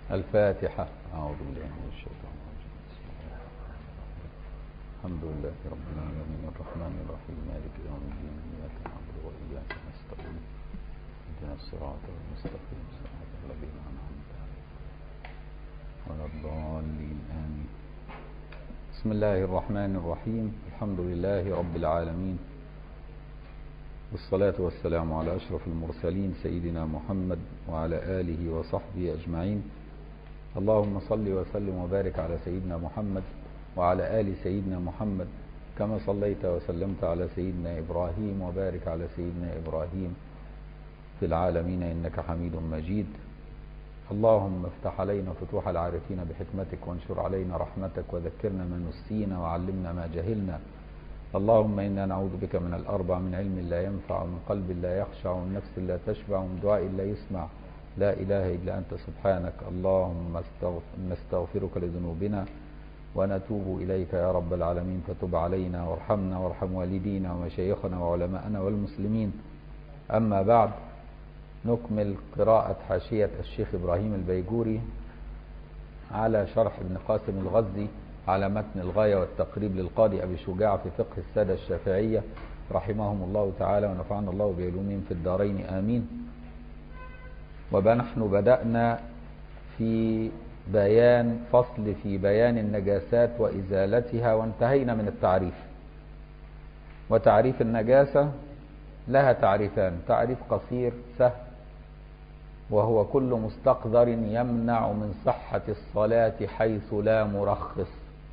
الفاتحة أعوذ بالله من الشيطان الرجيم بسم الله الرحمن الرحيم الحمد لله رب العالمين الرحمن الرحيم مالك يوم الدين إياك نعبد وإياك نستعين اهدنا الصراط المستقيم صراط الذين أنعمت عليهم ولا الضالين آمين بسم الله الرحمن الرحيم الحمد لله رب العالمين والصلاة والسلام على أشرف المرسلين سيدنا محمد وعلى آله وصحبه أجمعين اللهم صل وسلم وبارك على سيدنا محمد وعلى آل سيدنا محمد كما صليت وسلمت على سيدنا إبراهيم وبارك على سيدنا إبراهيم في العالمين إنك حميد مجيد اللهم افتح علينا فتوح العارفين بحكمتك وانشر علينا رحمتك وذكرنا ما نسينا وعلمنا ما جهلنا اللهم إنا نعوذ بك من الأربع من علم لا ينفع ومن قلب لا يخشع ومن نفس لا تشبع ومن دعاء لا يسمع لا إله إلا أنت سبحانك اللهم نستغفرك لذنوبنا ونتوب إليك يا رب العالمين فتب علينا وارحمنا وارحم والدينا ومشايخنا وعلماءنا والمسلمين أما بعد نكمل قراءة حاشية الشيخ إبراهيم البيجوري على شرح ابن قاسم الغزي على متن الغاية والتقريب للقاضي أبي شجاع في فقه السادة الشافعية رحمهم الله تعالى ونفعنا الله بعلومهم في الدارين آمين ونحن بدأنا في بيان فصل في بيان النجاسات وإزالتها وانتهينا من التعريف وتعريف النجاسة لها تعريفان تعريف قصير سهل وهو كل مستقذر يمنع من صحة الصلاة حيث لا مرخص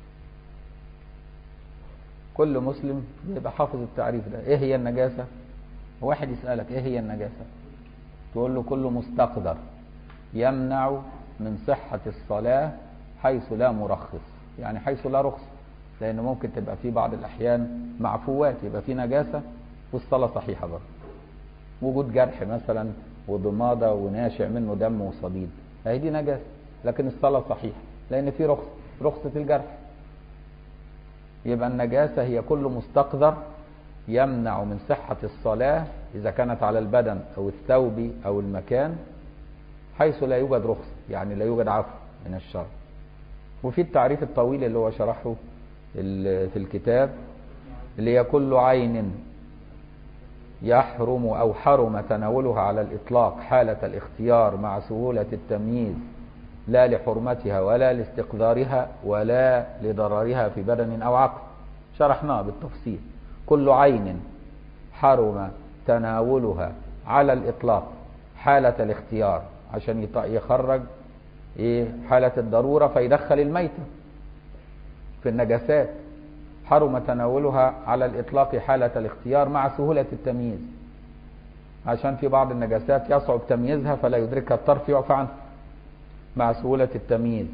كل مسلم يبقى حافظ التعريف ده ايه هي النجاسة واحد يسألك ايه هي النجاسة تقول له كل مستقذر يمنع من صحة الصلاة حيث لا مرخص يعني حيث لا رخص لأنه ممكن تبقى في بعض الأحيان معفوات يبقى في نجاسة والصلاة صحيحة برضه وجود جرح مثلا وضمادة وناشع منه دم وصديد هي دي نجاسة لكن الصلاة صحيحة لأن في رخص رخصة الجرح يبقى النجاسة هي كل مستقذر يمنع من صحة الصلاة إذا كانت على البدن أو الثوب أو المكان حيث لا يوجد رخصة يعني لا يوجد عفو من الشرع وفي التعريف الطويل اللي هو شرحه في الكتاب اللي هي كل عين يحرم أو حرم تناولها على الإطلاق حالة الاختيار مع سهولة التمييز لا لحرمتها ولا لاستقذارها ولا لضررها في بدن أو عقل شرحناه بالتفصيل كل عين حرم تناولها على الإطلاق حالة الاختيار عشان يخرج إيه حالة الضرورة فيدخل الميتة في النجاسات حرم تناولها على الإطلاق حالة الاختيار مع سهولة التمييز عشان في بعض النجاسات يصعب تمييزها فلا يدركها الطرف يعفى عنه مع سهولة التمييز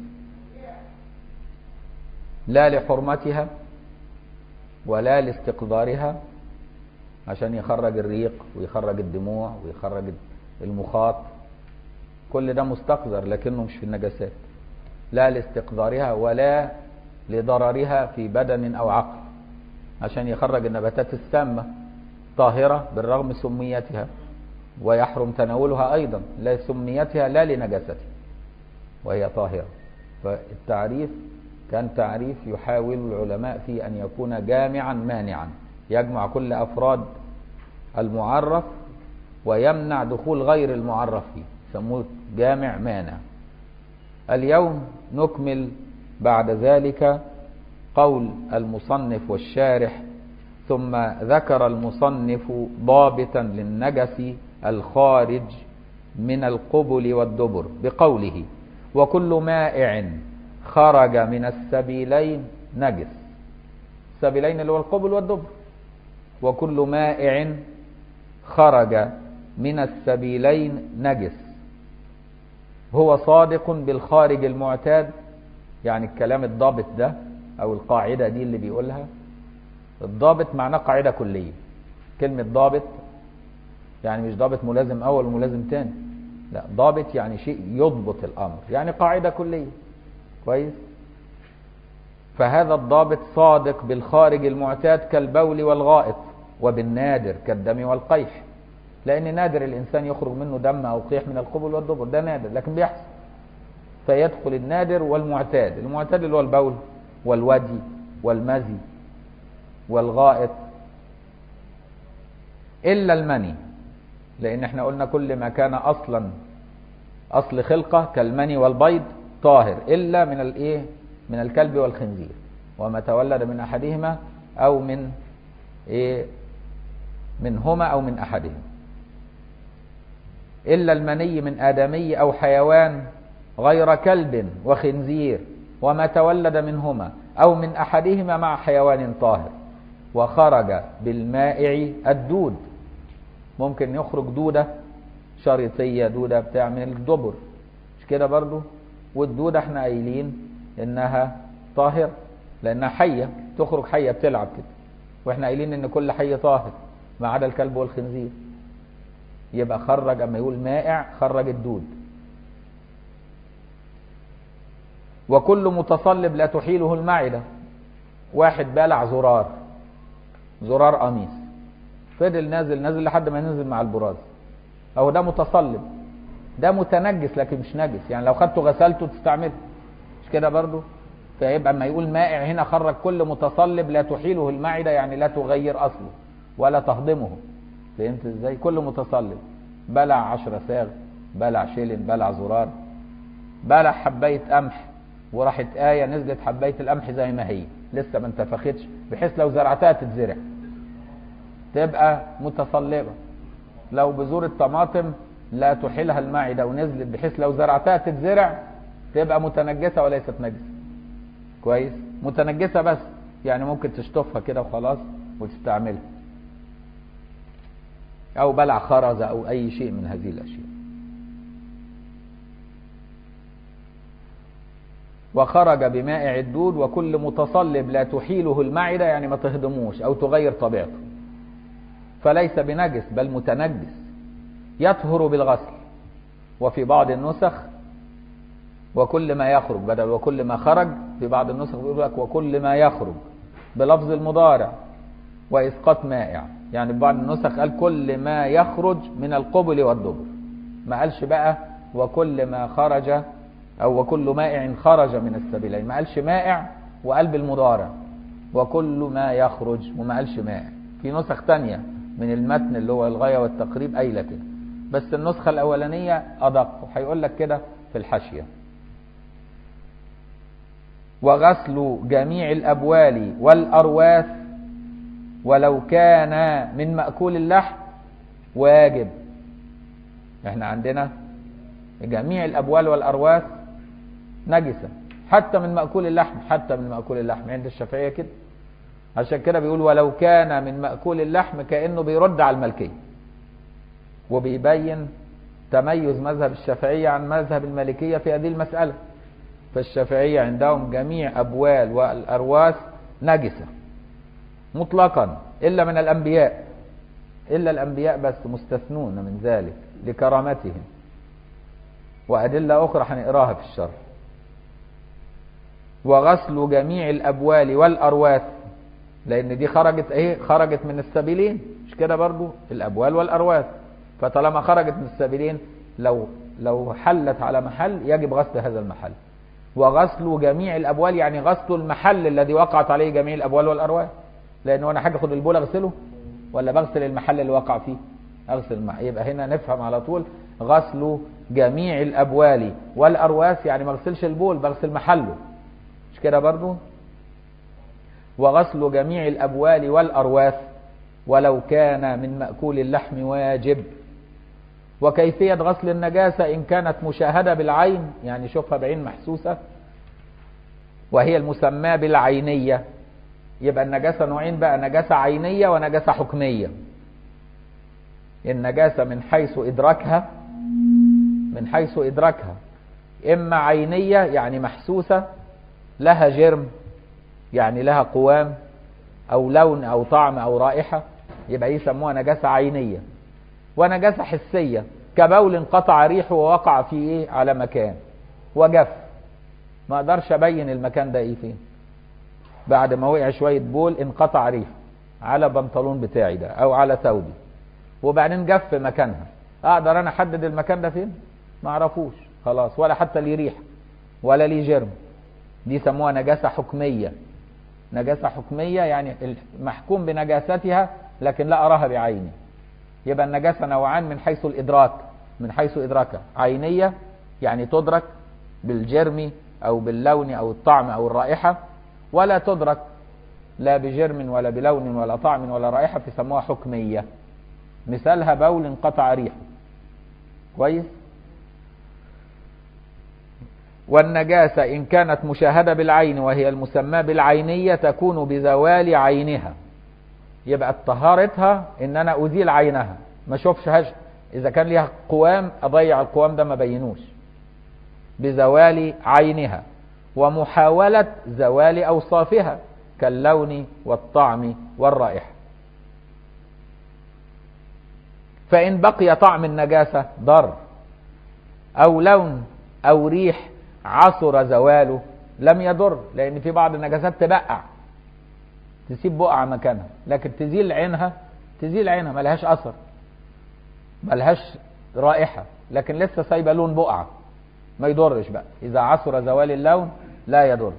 لا لحرمتها ولا لاستقدارها عشان يخرج الريق ويخرج الدموع ويخرج المخاط كل ده مستقذر لكنه مش في النجاسات لا لاستقدارها ولا لضررها في بدن أو عقل عشان يخرج النباتات السامة طاهرة بالرغم سميتها ويحرم تناولها أيضا لا سميتها لا لنجاستها وهي طاهرة فالتعريف كان تعريف يحاول العلماء في أن يكون جامعا مانعا يجمع كل أفراد المعرف ويمنع دخول غير المعرف فيه يسموه جامع مانع اليوم نكمل بعد ذلك قول المصنف والشارح ثم ذكر المصنف ضابطا للنجس الخارج من القبل والدبر بقوله وكل مائع خرج من السبيلين نجس السبيلين اللي هو القبل والدبر وكل مائع خرج من السبيلين نجس هو صادق بالخارج المعتاد يعني الكلام الضابط ده او القاعدة دي اللي بيقولها الضابط معناه قاعدة كلية كلمة ضابط يعني مش ضابط ملازم اول وملازم تاني لا ضابط يعني شيء يضبط الامر يعني قاعدة كلية كويس فهذا الضابط صادق بالخارج المعتاد كالبول والغائط وبالنادر كالدم والقيح لان نادر الانسان يخرج منه دم او قيح من القبل والدبر ده نادر لكن بيحصل فيدخل النادر والمعتاد المعتاد اللي هو البول والودي والمزي والغائط إلا المني لأن احنا قلنا كل ما كان أصلا أصل خلقة كالمني والبيض طاهر إلا من الإيه من الكلب والخنزير وما تولد من أحدهما أو من إيه منهما أو من أحدهما إلا المني من آدمي أو حيوان غير كلب وخنزير وما تولد منهما أو من أحدهما مع حيوان طاهر وخرج بالمائع الدود ممكن يخرج دودة شريطية دودة بتاع من الدبر مش كده برضو والدودة احنا قايلين انها طاهر لانها حية تخرج حية بتلعب كده واحنا قايلين ان كل حي طاهر ما عدا الكلب والخنزير يبقى خرج اما يقول مائع خرج الدود وكل متصلب لا تحيله المعدة واحد بلع زرار زرار قميص فضل نازل نازل لحد ما نزل مع البراز اهو ده متصلب ده متنجس لكن مش نجس يعني لو خدته غسلته تستعمله مش كده برضو فيبقى اما يقول مائع هنا خرج كل متصلب لا تحيله المعدة يعني لا تغير اصله ولا تهضمه فهمت ازاي كل متصلب بلع عشرة ساغ بلع شيلن بلع زرار بلع حباية قمح وراحت آية نزلت حباية القمح زي ما هي لسه ما انتفختش بحيث لو زرعتها تتزرع تبقى متصلبة لو بذور الطماطم لا تحيلها المعدة ونزلت بحيث لو زرعتها تتزرع تبقى متنجسة وليست نجسة كويس متنجسة بس يعني ممكن تشطفها كده وخلاص وتستعملها او بلع خرز او اي شيء من هذه الاشياء وخرج بمائع الدود وكل متصلب لا تحيله المعدة يعني ما تهضموش او تغير طبيعته فليس بنجس بل متنجس يطهر بالغسل وفي بعض النسخ وكل ما يخرج بدل وكل ما خرج في بعض النسخ بيقول لك وكل ما يخرج بلفظ المضارع واسقاط مائع يعني بعض النسخ قال كل ما يخرج من القبل والدبر ما قالش بقى وكل ما خرج او وكل مائع خرج من السبيلين ما قالش مائع وقال بالمضارع وكل ما يخرج وما قالش مائع في نسخ تانية من المتن اللي هو الغاية والتقريب قايلة كده بس النسخة الأولانية أدق وهيقول لك كده في الحاشية وغسل جميع الأبوال والأرواث ولو كان من مأكول اللحم واجب احنا عندنا جميع الأبوال والأرواث نجسة حتى من مأكول اللحم حتى من مأكول اللحم عند الشافعية كده عشان كده بيقول ولو كان من مأكول اللحم كأنه بيرد على الملكية وبيبين تميز مذهب الشافعية عن مذهب المالكية في هذه المسألة فالشافعية عندهم جميع أبوال والأرواث نجسة مطلقا إلا من الأنبياء إلا الأنبياء بس مستثنون من ذلك لكرامتهم وأدلة أخرى هنقراها في الشرح وغسل جميع الأبوال والأرواث لأن دي خرجت إيه خرجت من السبيلين مش كده برضو الأبوال والأرواث فطالما خرجت من السبيلين لو لو حلت على محل يجب غسل هذا المحل وغسل جميع الأبوال يعني غسل المحل الذي وقعت عليه جميع الأبوال والأرواث لأنه أنا حاجة أخد البول أغسله ولا بغسل المحل اللي وقع فيه أغسل المحل يبقى هنا نفهم على طول غسل جميع الأبوال والأرواث يعني ما اغسلش البول بغسل محله مش كده برضو وغسل جميع الأبوال والأرواث ولو كان من مأكول اللحم واجب وكيفية غسل النجاسة إن كانت مشاهدة بالعين يعني شوفها بعين محسوسة وهي المسمى بالعينية يبقى النجاسة نوعين بقى نجاسة عينية ونجاسة حكمية النجاسة من حيث إدراكها من حيث إدراكها إما عينية يعني محسوسة لها جرم يعني لها قوام أو لون أو طعم أو رائحة يبقى يسموها نجاسة عينية ونجاسة حسية كبول انقطع ريحه ووقع في ايه على مكان وجف ما اقدرش ابين المكان ده ايه فين بعد ما وقع شوية بول انقطع ريحه على بنطلون بتاعي ده او على ثوبي وبعدين جف مكانها اقدر انا احدد المكان ده فين ما اعرفوش خلاص ولا حتى ليه ريحه ولا ليه جرم دي سموها نجاسة حكمية نجاسة حكمية يعني محكوم بنجاستها لكن لا أراها بعيني يبقى النجاسة نوعان من حيث الإدراك من حيث إدراكها عينية يعني تدرك بالجرم أو باللون أو الطعم أو الرائحة ولا تدرك لا بجرم ولا بلون ولا طعم ولا رائحة فيسموها حكمية مثالها بول انقطع ريحه كويس والنجاسة إن كانت مشاهدة بالعين وهي المسمى بالعينية تكون بزوال عينها يبقى طهارتها إن أنا أزيل عينها ما أشوفش إذا كان ليها قوام أضيع القوام ده ما بينوش بزوال عينها ومحاولة زوال أوصافها كاللون والطعم والرائحة فإن بقي طعم النجاسة ضر أو لون أو ريح عصر زواله لم يضر لأن في بعض النجاسات تبقع تسيب بقعة مكانها لكن تزيل عينها تزيل عينها ملهاش أثر ملهاش رائحة لكن لسه سايبة لون بقعة ما يضرش بقى إذا عصر زوال اللون لا يضر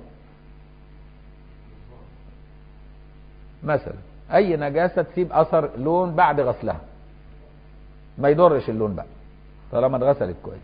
مثلا أي نجاسة تسيب أثر لون بعد غسلها ما يضرش اللون بقى طالما اتغسلت كويس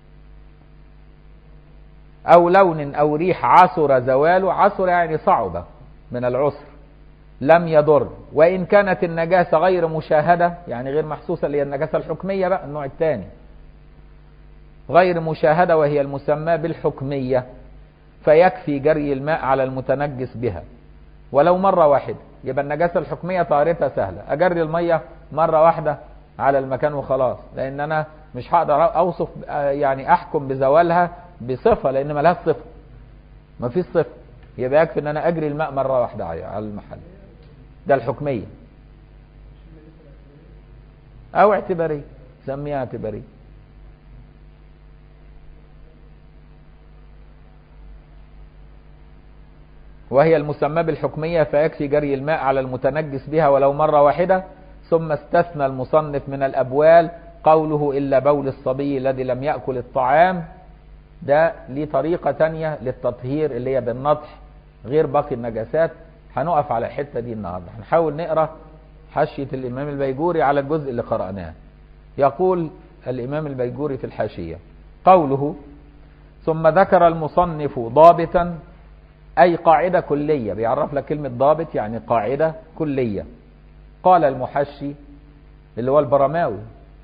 أو لون أو ريح عصر زواله عصر يعني صعب من العسر لم يضر وإن كانت النجاسة غير مشاهدة يعني غير محسوسة اللي هي النجاسة الحكمية بقى النوع الثاني غير مشاهدة وهي المسمى بالحكمية فيكفي جري الماء على المتنجس بها ولو مرة واحدة يبقى النجاسة الحكمية طهارتها سهلة أجري المية مرة واحدة على المكان وخلاص لأن أنا مش هقدر أوصف يعني أحكم بزوالها بصفة لأن ملهاش صفة ما فيش صفة يبقى يكفي إن أنا أجري الماء مرة واحدة على المحل ده الحكمية أو اعتبارية سميها اعتبارية وهي المسمى بالحكمية فيكفي جري الماء على المتنجس بها ولو مرة واحدة ثم استثنى المصنف من الأبوال قوله إلا بول الصبي الذي لم يأكل الطعام ده ليه طريقة تانية للتطهير اللي هي بالنطح غير باقي النجاسات هنقف على الحتة دي النهاردة هنحاول نقرأ حاشية الإمام البيجوري على الجزء اللي قرأناه يقول الإمام البيجوري في الحاشية قوله ثم ذكر المصنف ضابطا أي قاعدة كلية بيعرف لك كلمة ضابط يعني قاعدة كلية قال المحشي اللي هو البرماوي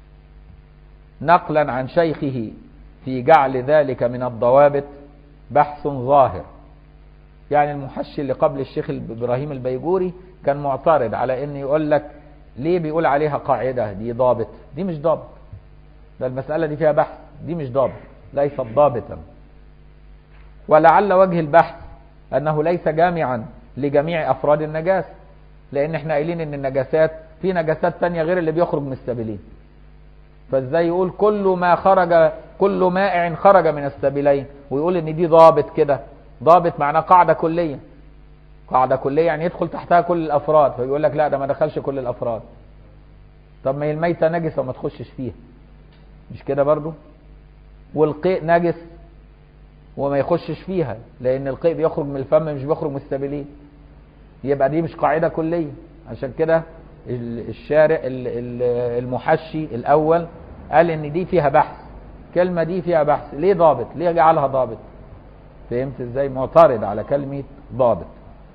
نقلا عن شيخه في جعل ذلك من الضوابط بحث ظاهر يعني المحشي اللي قبل الشيخ إبراهيم البيجوري كان معترض على ان يقول لك ليه بيقول عليها قاعدة دي ضابط دي مش ضابط ده المسألة دي فيها بحث دي مش ضابط ليست ضابطا ولعل وجه البحث أنه ليس جامعا لجميع أفراد النجاسة لأن احنا قايلين إن النجاسات في نجاسات تانية غير اللي بيخرج من السبيلين فازاي يقول كل ما خرج كل مائع خرج من السبيلين ويقول ان دي ضابط كده ضابط معناه قاعدة كلية قاعدة كلية يعني يدخل تحتها كل الأفراد فيقول لك لا ده ما دخلش كل الأفراد طب ما هي الميتة نجسة وما تخشش فيها مش كده برضو والقيء نجس وما يخشش فيها لأن القيء بيخرج من الفم مش بيخرج من السبيلين يبقى دي مش قاعدة كلية عشان كده الشارع المحشي الأول قال إن دي فيها بحث كلمة دي فيها بحث ليه ضابط ليه جعلها ضابط فهمت ازاي معترض على كلمة ضابط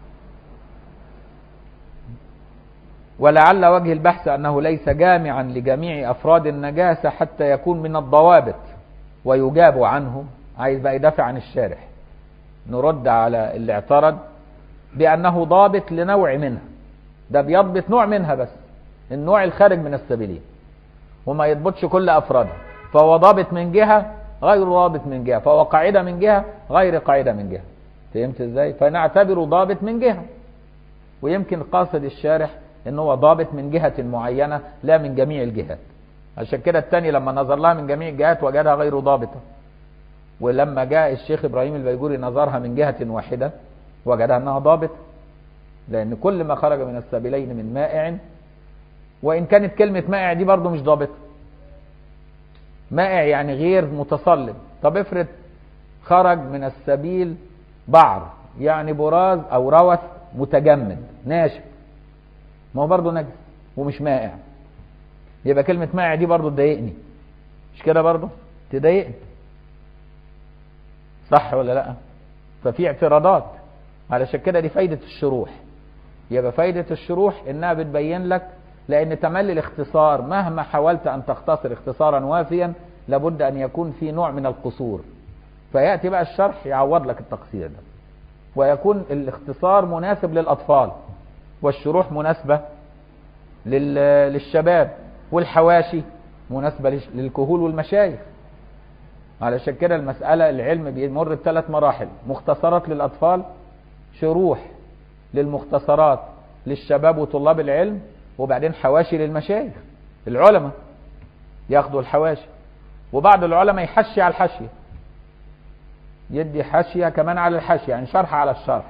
ولعل وجه البحث أنه ليس جامعا لجميع أفراد النجاسة حتى يكون من الضوابط ويجاب عنه عايز بقى يدافع عن الشارح نرد على اللي اعترض بأنه ضابط لنوع منها ده بيضبط نوع منها بس النوع الخارج من السبيلين وما يضبطش كل أفرادها فهو ضابط من جهة غير ضابط من جهة فهو قاعدة من جهة غير قاعدة من جهة فهمت ازاي فنعتبره ضابط من جهة ويمكن قاصد الشارح ان هو ضابط من جهة معينة لا من جميع الجهات عشان كده التاني لما نظر لها من جميع الجهات وجدها غير ضابطة ولما جاء الشيخ ابراهيم البيجوري نظرها من جهة واحدة وجدها انها ضابطة لان كل ما خرج من السبيلين من مائع وان كانت كلمة مائع دي برضو مش ضابطة مائع يعني غير متصلب طب افرض خرج من السبيل بعر يعني براز او روث متجمد ناشف ما هو برضه نجس ومش مائع يبقى كلمة مائع دي برضه تضايقني مش كده برضه تضايقني صح ولا لا ففي اعتراضات علشان كده دي فايدة الشروح يبقى فايدة الشروح انها بتبين لك لان تملي الاختصار مهما حاولت ان تختصر اختصارا وافيا لابد ان يكون في نوع من القصور فيأتي بقى الشرح يعوض لك التقصير ده ويكون الاختصار مناسب للأطفال والشروح مناسبة للشباب والحواشي مناسبة للكهول والمشايخ علشان كده المسألة العلم بيمر بثلاث مراحل مختصرات للأطفال شروح للمختصرات للشباب وطلاب العلم وبعدين حواشي للمشايخ العلماء ياخدوا الحواشي وبعض العلماء يحشي على الحشية يدي حاشية كمان على الحاشية يعني شرح على الشرح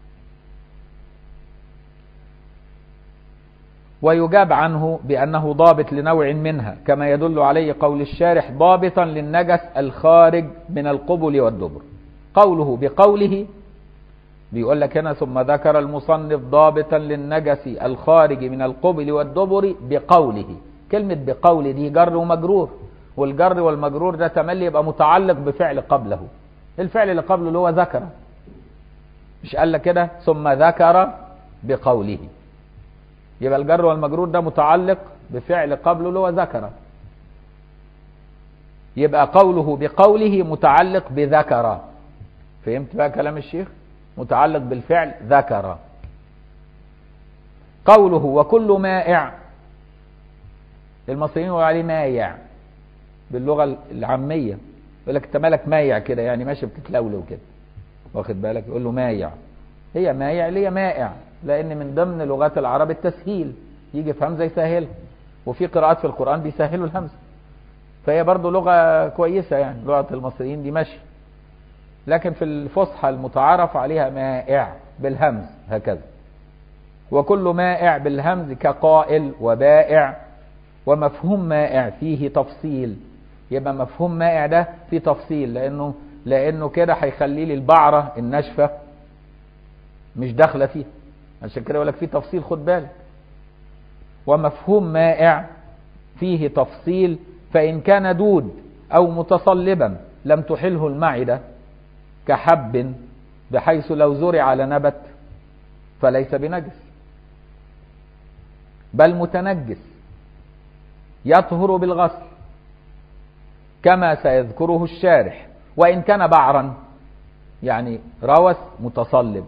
ويجاب عنه بأنه ضابط لنوع منها كما يدل عليه قول الشارح ضابطا للنجس الخارج من القبل والدبر قوله بقوله بيقول لك هنا ثم ذكر المصنف ضابطا للنجس الخارج من القبل والدبر بقوله كلمة بقول دي جر ومجرور والجر والمجرور ده تملي يبقى متعلق بفعل قبله الفعل اللي قبله اللي هو ذكر مش قال لك كده ثم ذكر بقوله يبقى الجر والمجرور ده متعلق بفعل قبله اللي هو ذكر يبقى قوله بقوله متعلق بذكر فهمت بقى كلام الشيخ متعلق بالفعل ذكر قوله وكل مائع المصريين يقولوا عليه مايع باللغه العاميه يقول لك انت مالك مايع كده يعني ماشي بتتلولو كده واخد بالك يقول له مايع هي مايع اللي هي مائع لان من ضمن لغات العرب التسهيل يجي في همزه يسهلها وفي قراءات في القران بيسهلوا الهمزه فهي برضو لغه كويسه يعني لغه المصريين دي ماشيه لكن في الفصحى المتعارف عليها مائع بالهمز هكذا وكل مائع بالهمز كقائل وبائع ومفهوم مائع فيه تفصيل يبقى مفهوم مائع ده فيه تفصيل لانه لانه كده هيخلي لي البعره الناشفه مش داخله فيه عشان كده يقول لك فيه تفصيل خد بالك ومفهوم مائع فيه تفصيل فان كان دود او متصلبا لم تحله المعده كحب بحيث لو زرع لنبت فليس بنجس بل متنجس يطهر بالغسل كما سيذكره الشارح وإن كان بعرا يعني روث متصلب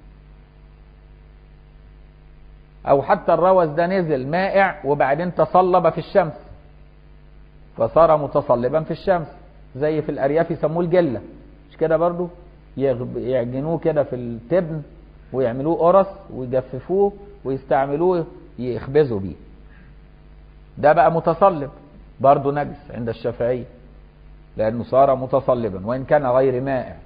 أو حتى الروث ده نزل مائع وبعدين تصلب في الشمس فصار متصلبا في الشمس زي في الأرياف يسموه الجلة مش كده برضو يعجنوه كده في التبن ويعملوه قرص ويجففوه ويستعملوه يخبزوا بيه ده بقى متصلب برضه نجس عند الشافعية لأنه صار متصلبا وإن كان غير مائع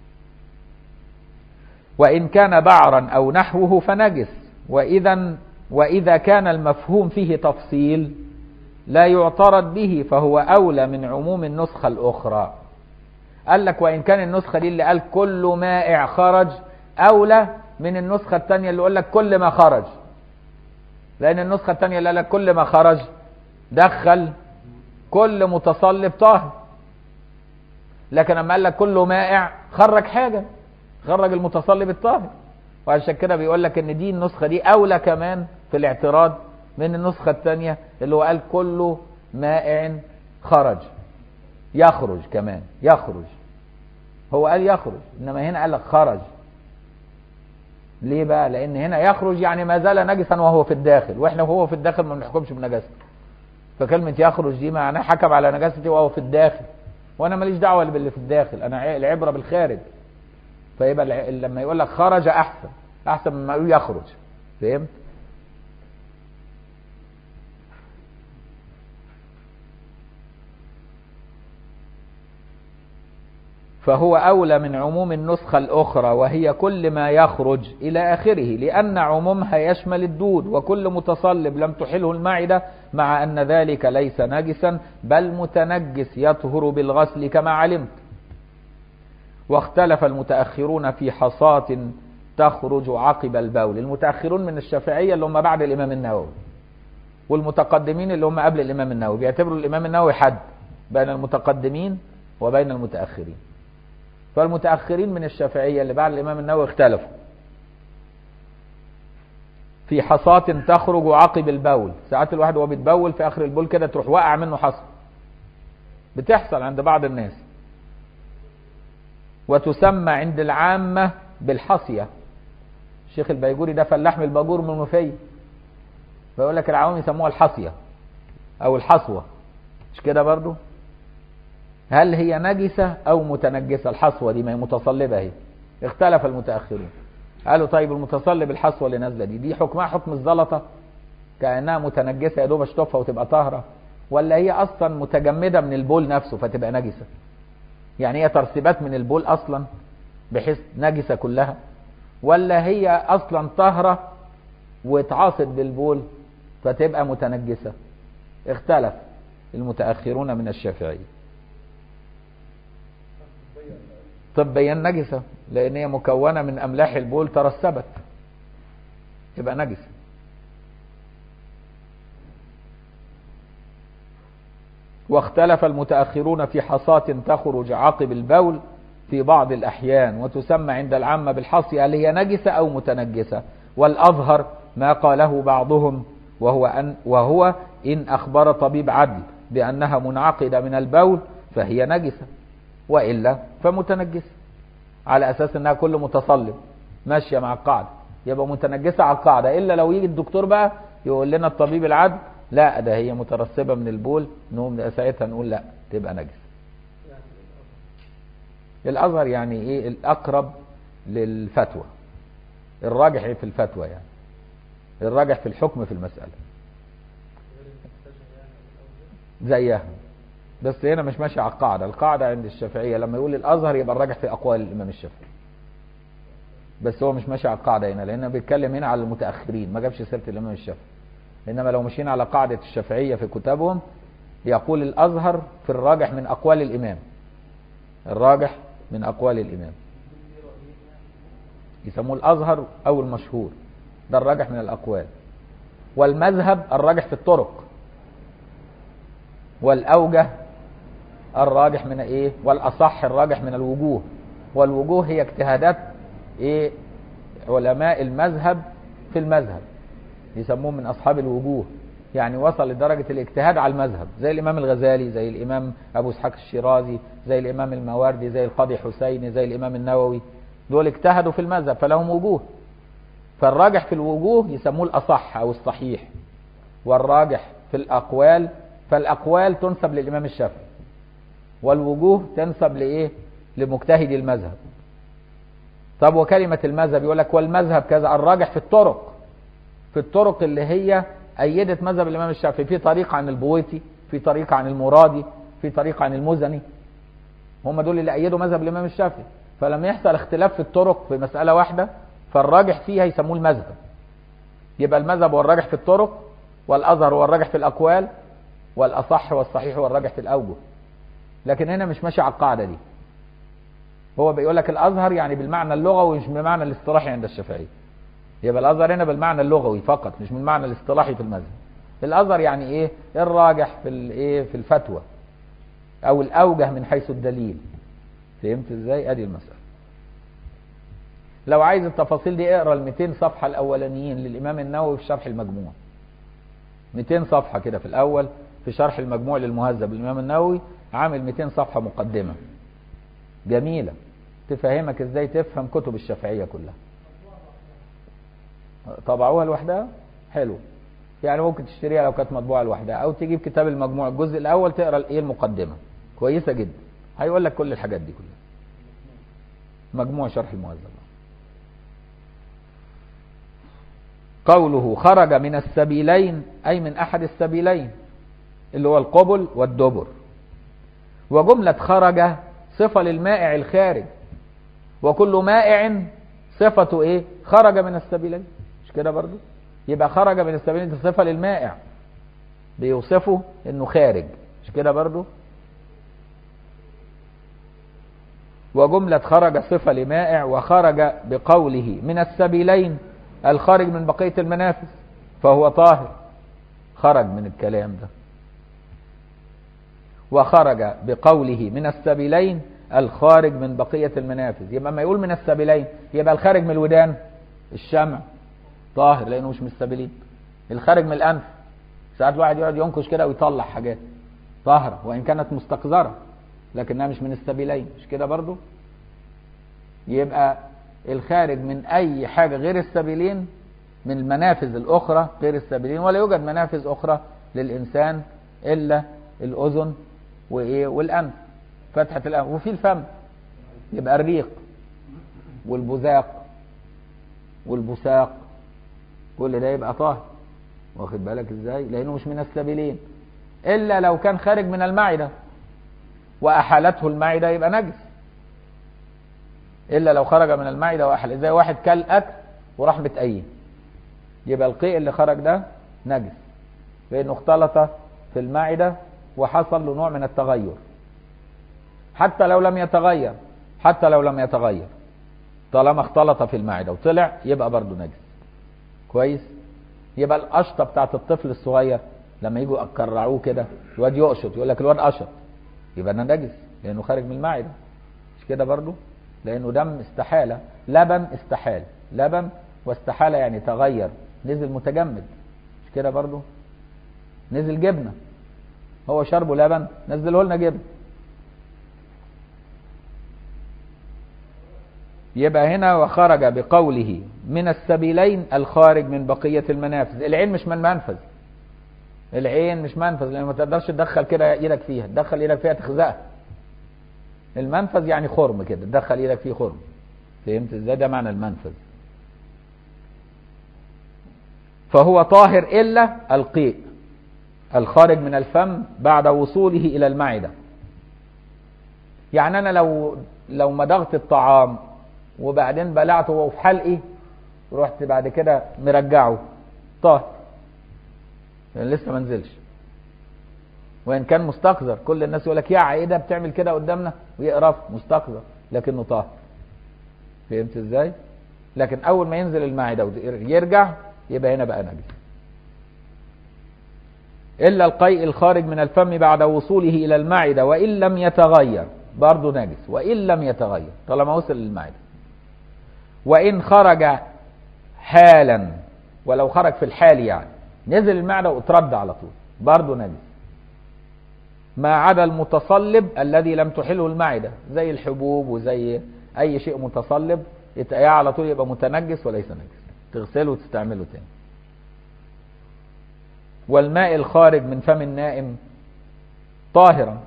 وإن كان بعرا أو نحوه فنجس وإذا وإذا كان المفهوم فيه تفصيل لا يعترض به فهو أولى من عموم النسخة الأخرى قال لك وإن كان النسخة دي اللي قال كل مائع خرج أولى من النسخة الثانية اللي يقول لك كل ما خرج لأن النسخة الثانية اللي قال لك كل ما خرج دخل كل متصلب طاهر لكن لما قال لك كله مائع خرج حاجة خرج المتصلب الطاهر وعشان كده بيقول لك ان دي النسخة دي اولى كمان في الاعتراض من النسخة الثانية اللي هو قال كله مائع خرج يخرج كمان يخرج هو قال يخرج انما هنا قال لك خرج ليه بقى لان هنا يخرج يعني ما زال نجسا وهو في الداخل واحنا وهو في الداخل ما بنحكمش بنجاسته فكلمة يخرج دي معناها حكم على نجاسته وهو في الداخل وانا ماليش دعوه باللي في الداخل انا العبره بالخارج فيبقى لما يقول لك خرج احسن احسن مما يقول يخرج فهمت فهو أولى من عموم النسخة الأخرى وهي كل ما يخرج إلى آخره لأن عمومها يشمل الدود وكل متصلب لم تحله المعدة مع أن ذلك ليس نجسا بل متنجس يطهر بالغسل كما علمت واختلف المتأخرون في حصاة تخرج عقب البول المتأخرون من الشافعية اللي هم بعد الإمام النووي والمتقدمين اللي هم قبل الإمام النووي بيعتبروا الإمام النووي حد بين المتقدمين وبين المتأخرين فالمتأخرين من الشافعية اللي بعد الإمام النووي اختلفوا في حصاة تخرج عقب البول ساعات الواحد وهو بيتبول في آخر البول كده تروح واقع منه حصى بتحصل عند بعض الناس وتسمى عند العامة بالحصية الشيخ البيجوري ده فلاح من الباجور من المنوفية فيقول لك العوام يسموها الحصية أو الحصوة مش كده برضو هل هي نجسة أو متنجسة الحصوة دي ما هي متصلبة اهي اختلف المتأخرون قالوا طيب المتصلب الحصوة اللي نازلة دي دي حكمها حكم الزلطة كأنها متنجسة يا دوب اشطفها وتبقى طاهرة ولا هي أصلا متجمدة من البول نفسه فتبقى نجسة يعني هي ترسيبات من البول أصلا بحيث نجسة كلها ولا هي أصلا طاهرة واتعاصت بالبول فتبقى متنجسة اختلف المتأخرون من الشافعية طبيا نجسة لأن هي مكونة من أملاح البول ترسبت تبقى نجسة واختلف المتأخرون في حصاة تخرج عقب البول في بعض الأحيان وتسمى عند العامة بالحصي هل هي نجسة أو متنجسة والأظهر ما قاله بعضهم وهو, أن وهو إن أخبر طبيب عدل بأنها منعقدة من البول فهي نجسة وإلا فمتنجسة على أساس أنها كل متصلب ماشية مع القاعدة يبقى متنجسة على القاعدة إلا لو يجي الدكتور بقى يقول لنا الطبيب العدل لا ده هي مترسبة من البول نقوم ساعتها نقول لا تبقى نجسة الأظهر يعني إيه الأقرب للفتوى الراجح في الفتوى يعني الراجح في الحكم في المسألة زيها بس هنا مش ماشي على القاعدة القاعدة عند الشافعية لما يقول الأزهر يبقى الراجح في أقوال الإمام الشافعي بس هو مش ماشي على القاعدة هنا لأنه بيتكلم هنا على المتأخرين ما جابش سيرة الإمام الشافعي إنما لو مشينا على قاعدة الشافعية في كتابهم يقول الأزهر في الراجح من أقوال الإمام الراجح من أقوال الإمام يسموه الأزهر أو المشهور ده الراجح من الأقوال والمذهب الراجح في الطرق والأوجه الراجح من ايه والاصح الراجح من الوجوه والوجوه هي اجتهادات ايه علماء المذهب في المذهب يسموهم من اصحاب الوجوه يعني وصل لدرجة الاجتهاد على المذهب زي الامام الغزالي زي الامام ابو اسحاق الشيرازي زي الامام الماوردي زي القاضي حسين زي الامام النووي دول اجتهدوا في المذهب فلهم وجوه فالراجح في الوجوه يسموه الاصح او الصحيح والراجح في الاقوال فالاقوال تنسب للامام الشافعي والوجوه تنسب لايه لمجتهد المذهب طب وكلمة المذهب يقول لك والمذهب كذا الراجح في الطرق في الطرق اللي هي أيدت مذهب الإمام الشافعي في طريق عن البويتي في طريق عن المرادي في طريق عن المزني هم دول اللي أيدوا مذهب الإمام الشافعي فلما يحصل اختلاف في الطرق في مسألة واحدة فالراجح فيها يسموه المذهب يبقى المذهب هو الراجح في الطرق والأظهر هو الراجح في الأقوال والأصح والصحيح هو الراجح في الأوجه لكن هنا مش ماشي على القاعدة دي هو بيقول لك الأزهر يعني بالمعنى اللغوي مش بالمعنى الاصطلاحي عند الشافعية يبقى الأزهر هنا بالمعنى اللغوي فقط مش بالمعنى الاصطلاحي في المذهب الأزهر يعني إيه الراجح في الإيه في الفتوى أو الأوجه من حيث الدليل فهمت إزاي أدي المسألة لو عايز التفاصيل دي اقرا ال 200 صفحة الأولانيين للإمام النووي في شرح المجموع 200 صفحة كده في الأول في شرح المجموع للمهذب الإمام النووي عامل 200 صفحة مقدمة جميلة تفهمك ازاي تفهم كتب الشافعية كلها طبعوها لوحدها حلو يعني ممكن تشتريها لو كانت مطبوعة لوحدها او تجيب كتاب المجموع الجزء الاول تقرا الايه المقدمة كويسة جدا هيقول لك كل الحاجات دي كلها مجموع شرح المهذب قوله خرج من السبيلين أي من أحد السبيلين اللي هو القبل والدبر وجملة خرج صفة للمائع الخارج وكل مائع صفته ايه خرج من السبيلين مش كده برضو يبقى خرج من السبيلين دي صفة للمائع بيوصفه انه خارج مش كده برضو وجملة خرج صفة لمائع وخرج بقوله من السبيلين الخارج من بقية المنافذ فهو طاهر خرج من الكلام ده وخرج بقوله من السبيلين الخارج من بقية المنافذ يبقى ما يقول من السبيلين يبقى الخارج من الودان الشمع طاهر لأنه مش من السبيلين الخارج من الأنف ساعات الواحد يقعد ينكش كده ويطلع حاجات طاهرة وإن كانت مستقذرة لكنها مش من السبيلين مش كده برضو يبقى الخارج من أي حاجة غير السبيلين من المنافذ الأخرى غير السبيلين ولا يوجد منافذ أخرى للإنسان إلا الأذن وإيه والأنف فتحة الأنف وفي الفم يبقى الريق والبزاق والبساق كل ده يبقى طاهر واخد بالك ازاي لانه مش من السبيلين الا لو كان خارج من المعده واحالته المعده يبقى نجس الا لو خرج من المعده واحل زي واحد كل اكل وراح متأيم يبقى القيء اللي خرج ده نجس لانه اختلط في المعده وحصل له نوع من التغير حتى لو لم يتغير حتى لو لم يتغير طالما اختلط في المعده وطلع يبقى برضه نجس كويس يبقى القشطه بتاعت الطفل الصغير لما يجوا يكرعوه كده الواد يقشط يقول لك الواد قشط يبقى ده نجس لانه خارج من المعده مش كده برضه لانه دم استحاله لبن استحال لبن واستحاله يعني تغير نزل متجمد مش كده برضه نزل جبنه هو شربه لبن نزله لنا جبن يبقى هنا وخرج بقوله من السبيلين الخارج من بقية المنافذ العين مش من منفذ العين مش منفذ لان ما تقدرش تدخل كده ايدك فيها تدخل ايدك فيها تخزقها المنفذ يعني خرم كده تدخل ايدك فيه خرم فهمت ازاي ده معنى المنفذ فهو طاهر الا القيء الخارج من الفم بعد وصوله الى المعده يعني انا لو لو مضغت الطعام وبعدين بلعته وهو في حلقي رحت بعد كده مرجعه طاهر يعني لسه ما نزلش وان كان مستقذر كل الناس يقول لك يا ايه ده بتعمل كده قدامنا ويقرف مستقذر لكنه طاهر فهمت ازاي لكن اول ما ينزل المعده ويرجع يبقى هنا بقى نجس الا القيء الخارج من الفم بعد وصوله الى المعده وان لم يتغير برضه نجس وان لم يتغير طالما وصل للمعده وان خرج حالا ولو خرج في الحال يعني نزل المعده واترد على طول برضه نجس ما عدا المتصلب الذي لم تحله المعده زي الحبوب وزي اي شيء متصلب يتقيا على طول يبقى متنجس وليس نجس تغسله وتستعمله تاني والماء الخارج من فم النائم طاهرا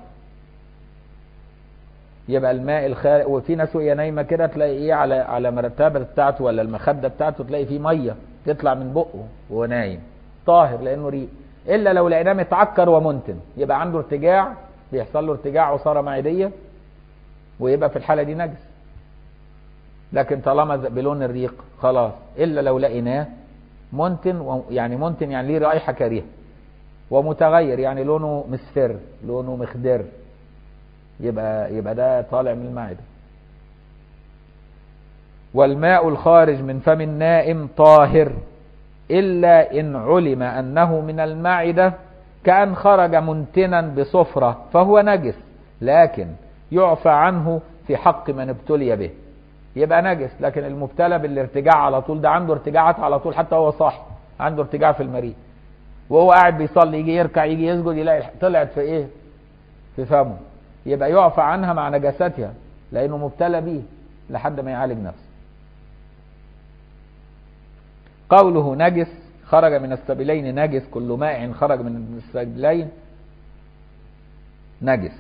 يبقى الماء الخارج وفي ناس وهي نايمه كده تلاقي ايه على على مرتبه بتاعته ولا المخده بتاعته تلاقي فيه ميه تطلع من بقه وهو نايم طاهر لانه ريق الا لو لقيناه متعكر ومنتن يبقى عنده ارتجاع بيحصل له ارتجاع عصاره معديه ويبقى في الحاله دي نجس لكن طالما بلون الريق خلاص الا لو لقيناه منتن يعني منتن يعني ليه رائحه كريهه ومتغير يعني لونه مصفر لونه مخضر يبقى يبقى ده طالع من المعده والماء الخارج من فم النائم طاهر الا ان علم انه من المعده كان خرج منتنا بصفره فهو نجس لكن يعفى عنه في حق من ابتلي به يبقى نجس لكن المبتلى بالارتجاع على طول ده عنده ارتجاعات على طول حتى هو صاحي عنده ارتجاع في المريء وهو قاعد بيصلي يجي يركع يجي يسجد يلاقي طلعت في ايه في فمه يبقى يعفى عنها مع نجاستها لانه مبتلى به لحد ما يعالج نفسه قوله نجس خرج من السبيلين نجس كل ماء خرج من السبيلين نجس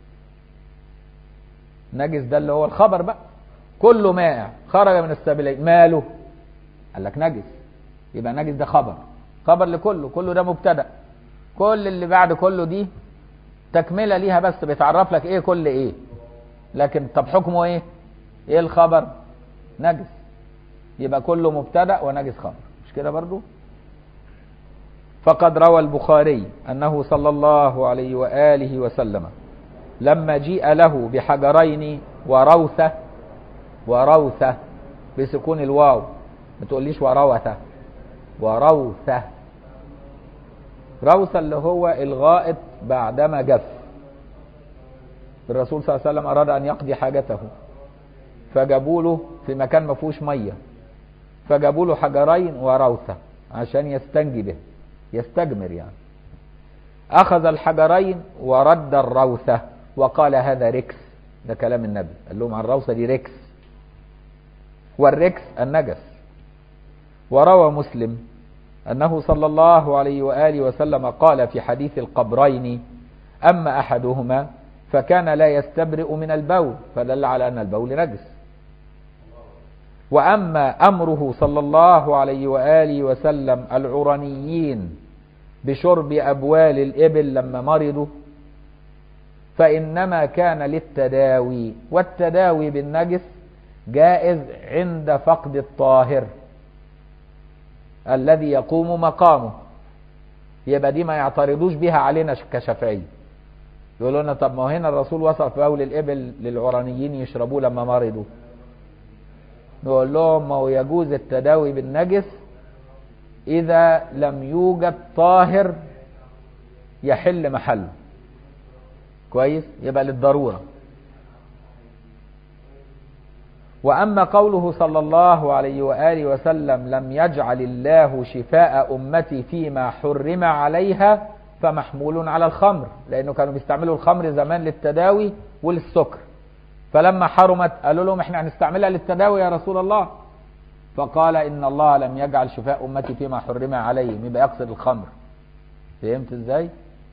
نجس ده اللي هو الخبر بقى كل ماء خرج من السبيلين ماله قال لك نجس يبقى نجس ده خبر خبر لكله كله ده مبتدا كل اللي بعد كله دي تكمله ليها بس بيتعرف لك ايه كل ايه لكن طب حكمه ايه ايه الخبر نجس يبقى كله مبتدا ونجس خبر مش كده برضو فقد روى البخاري انه صلى الله عليه واله وسلم لما جيء له بحجرين وروثة وروثة بسكون الواو ما تقوليش وروثة وروثة روثة اللي هو الغائط بعدما جف الرسول صلى الله عليه وسلم أراد أن يقضي حاجته فجابوا له في مكان ما فيهوش مية فجابوا له حجرين وروثة عشان يستنجي به يستجمر يعني أخذ الحجرين ورد الروثة وقال هذا ركس ده كلام النبي قال لهم عن الروثة دي ركس والركس النجس وروى مسلم أنه صلى الله عليه وآله وسلم قال في حديث القبرين أما أحدهما فكان لا يستبرئ من البول فدل على أن البول نجس وأما أمره صلى الله عليه وآله وسلم العرنيين بشرب أبوال الإبل لما مرضوا فإنما كان للتداوي والتداوي بالنجس جائز عند فقد الطاهر الذي يقوم مقامه يبقى دي ما يعترضوش بها علينا كشافعية يقولوا لنا طب ما هو هنا الرسول وصف بول الإبل للعرانيين يشربوه لما مرضوا نقول لهم ما هو يجوز التداوي بالنجس إذا لم يوجد طاهر يحل محله كويس يبقى للضرورة وأما قوله صلى الله عليه وآله وسلم لم يجعل الله شفاء أمتي فيما حرم عليها فمحمول على الخمر لأنه كانوا بيستعملوا الخمر زمان للتداوي وللسكر فلما حرمت قالوا لهم احنا هنستعملها للتداوي يا رسول الله فقال إن الله لم يجعل شفاء أمتي فيما حرم عليهم يبقى يقصد الخمر فهمت ازاي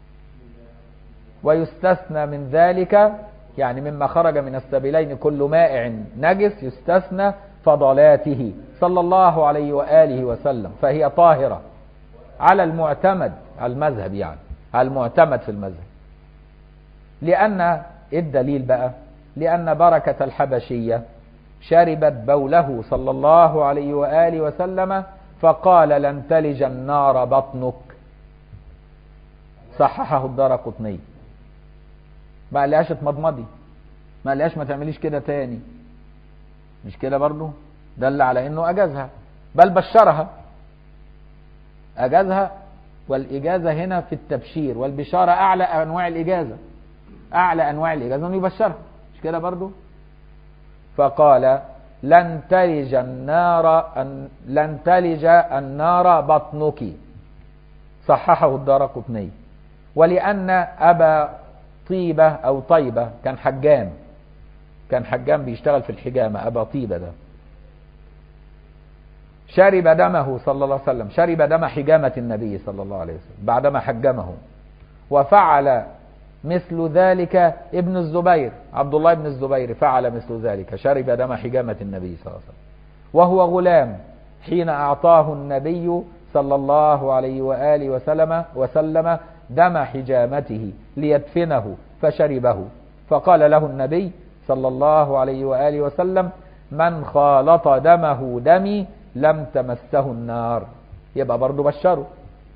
ويستثنى من ذلك يعني مما خرج من السبيلين كل مائع نجس يستثنى فضلاته صلى الله عليه وآله وسلم فهي طاهرة على المعتمد على المذهب يعني على المعتمد في المذهب لأن الدليل بقى لأن بركة الحبشية شربت بوله صلى الله عليه وآله وسلم فقال لن تلج النار بطنك صححه الدار قطني ما قالهاش اتمضمضي ما قالهاش ما تعمليش كده تاني مش كده برضو دل على انه اجازها بل بشرها اجازها والاجازه هنا في التبشير والبشاره اعلى انواع الاجازه اعلى انواع الاجازه انه يبشرها مش كده برضو فقال لن تلج النار أن لن تلج النار بطنك صححه الدار قطني ولأن أبا طيبة أو طيبة كان حجام كان حجام بيشتغل في الحجامة أبا طيبة ده شرب دمه صلى الله عليه وسلم شرب دم حجامة النبي صلى الله عليه وسلم بعدما حجمه وفعل مثل ذلك ابن الزبير عبد الله بن الزبير فعل مثل ذلك شرب دم حجامة النبي صلى الله عليه وسلم وهو غلام حين أعطاه النبي صلى الله عليه وآله وسلم وسلم دم حجامته ليدفنه فشربه فقال له النبي صلى الله عليه وآله وسلم من خالط دمه دمي لم تمسه النار يبقى برضه بشره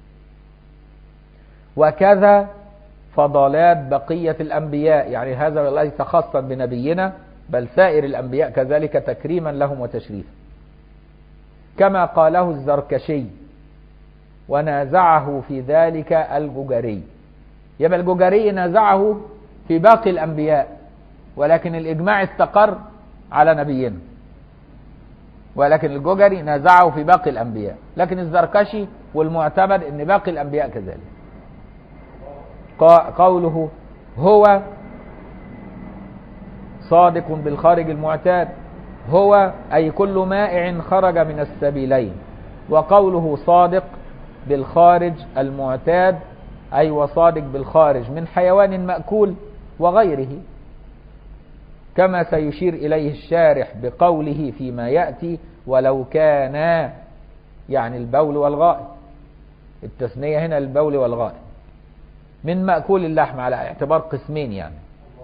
وكذا فضلات بقية الأنبياء يعني هذا ليس خاصا بنبينا بل سائر الأنبياء كذلك تكريما لهم وتشريفا كما قاله الزركشي ونازعه في ذلك الججري يبقى الججري نازعه في باقي الأنبياء ولكن الإجماع استقر على نبينا ولكن الججري نازعه في باقي الأنبياء لكن الزركشي والمعتمد أن باقي الأنبياء كذلك قوله هو صادق بالخارج المعتاد هو أي كل مائع خرج من السبيلين وقوله صادق بالخارج المعتاد أي وصادق بالخارج من حيوان مأكول وغيره كما سيشير إليه الشارح بقوله فيما يأتي ولو كان يعني البول والغائط التثنية هنا البول والغائط من مأكول اللحم على اعتبار قسمين يعني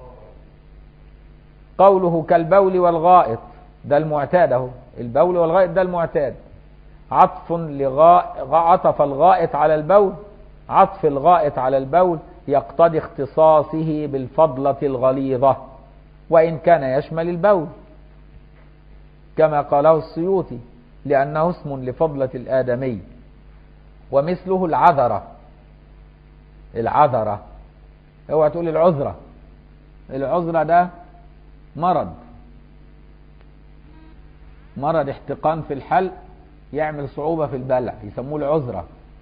قوله كالبول والغائط ده المعتاد اهو البول والغائط ده المعتاد عطف لغاء عطف الغائط على البول عطف الغائط على البول يقتضي اختصاصه بالفضلة الغليظة وإن كان يشمل البول كما قاله السيوطي لأنه اسم لفضلة الآدمي ومثله العذرة العذرة اوعى تقول العذرة العذرة ده مرض مرض احتقان في الحلق يعمل صعوبة في البلع يسموه العذرة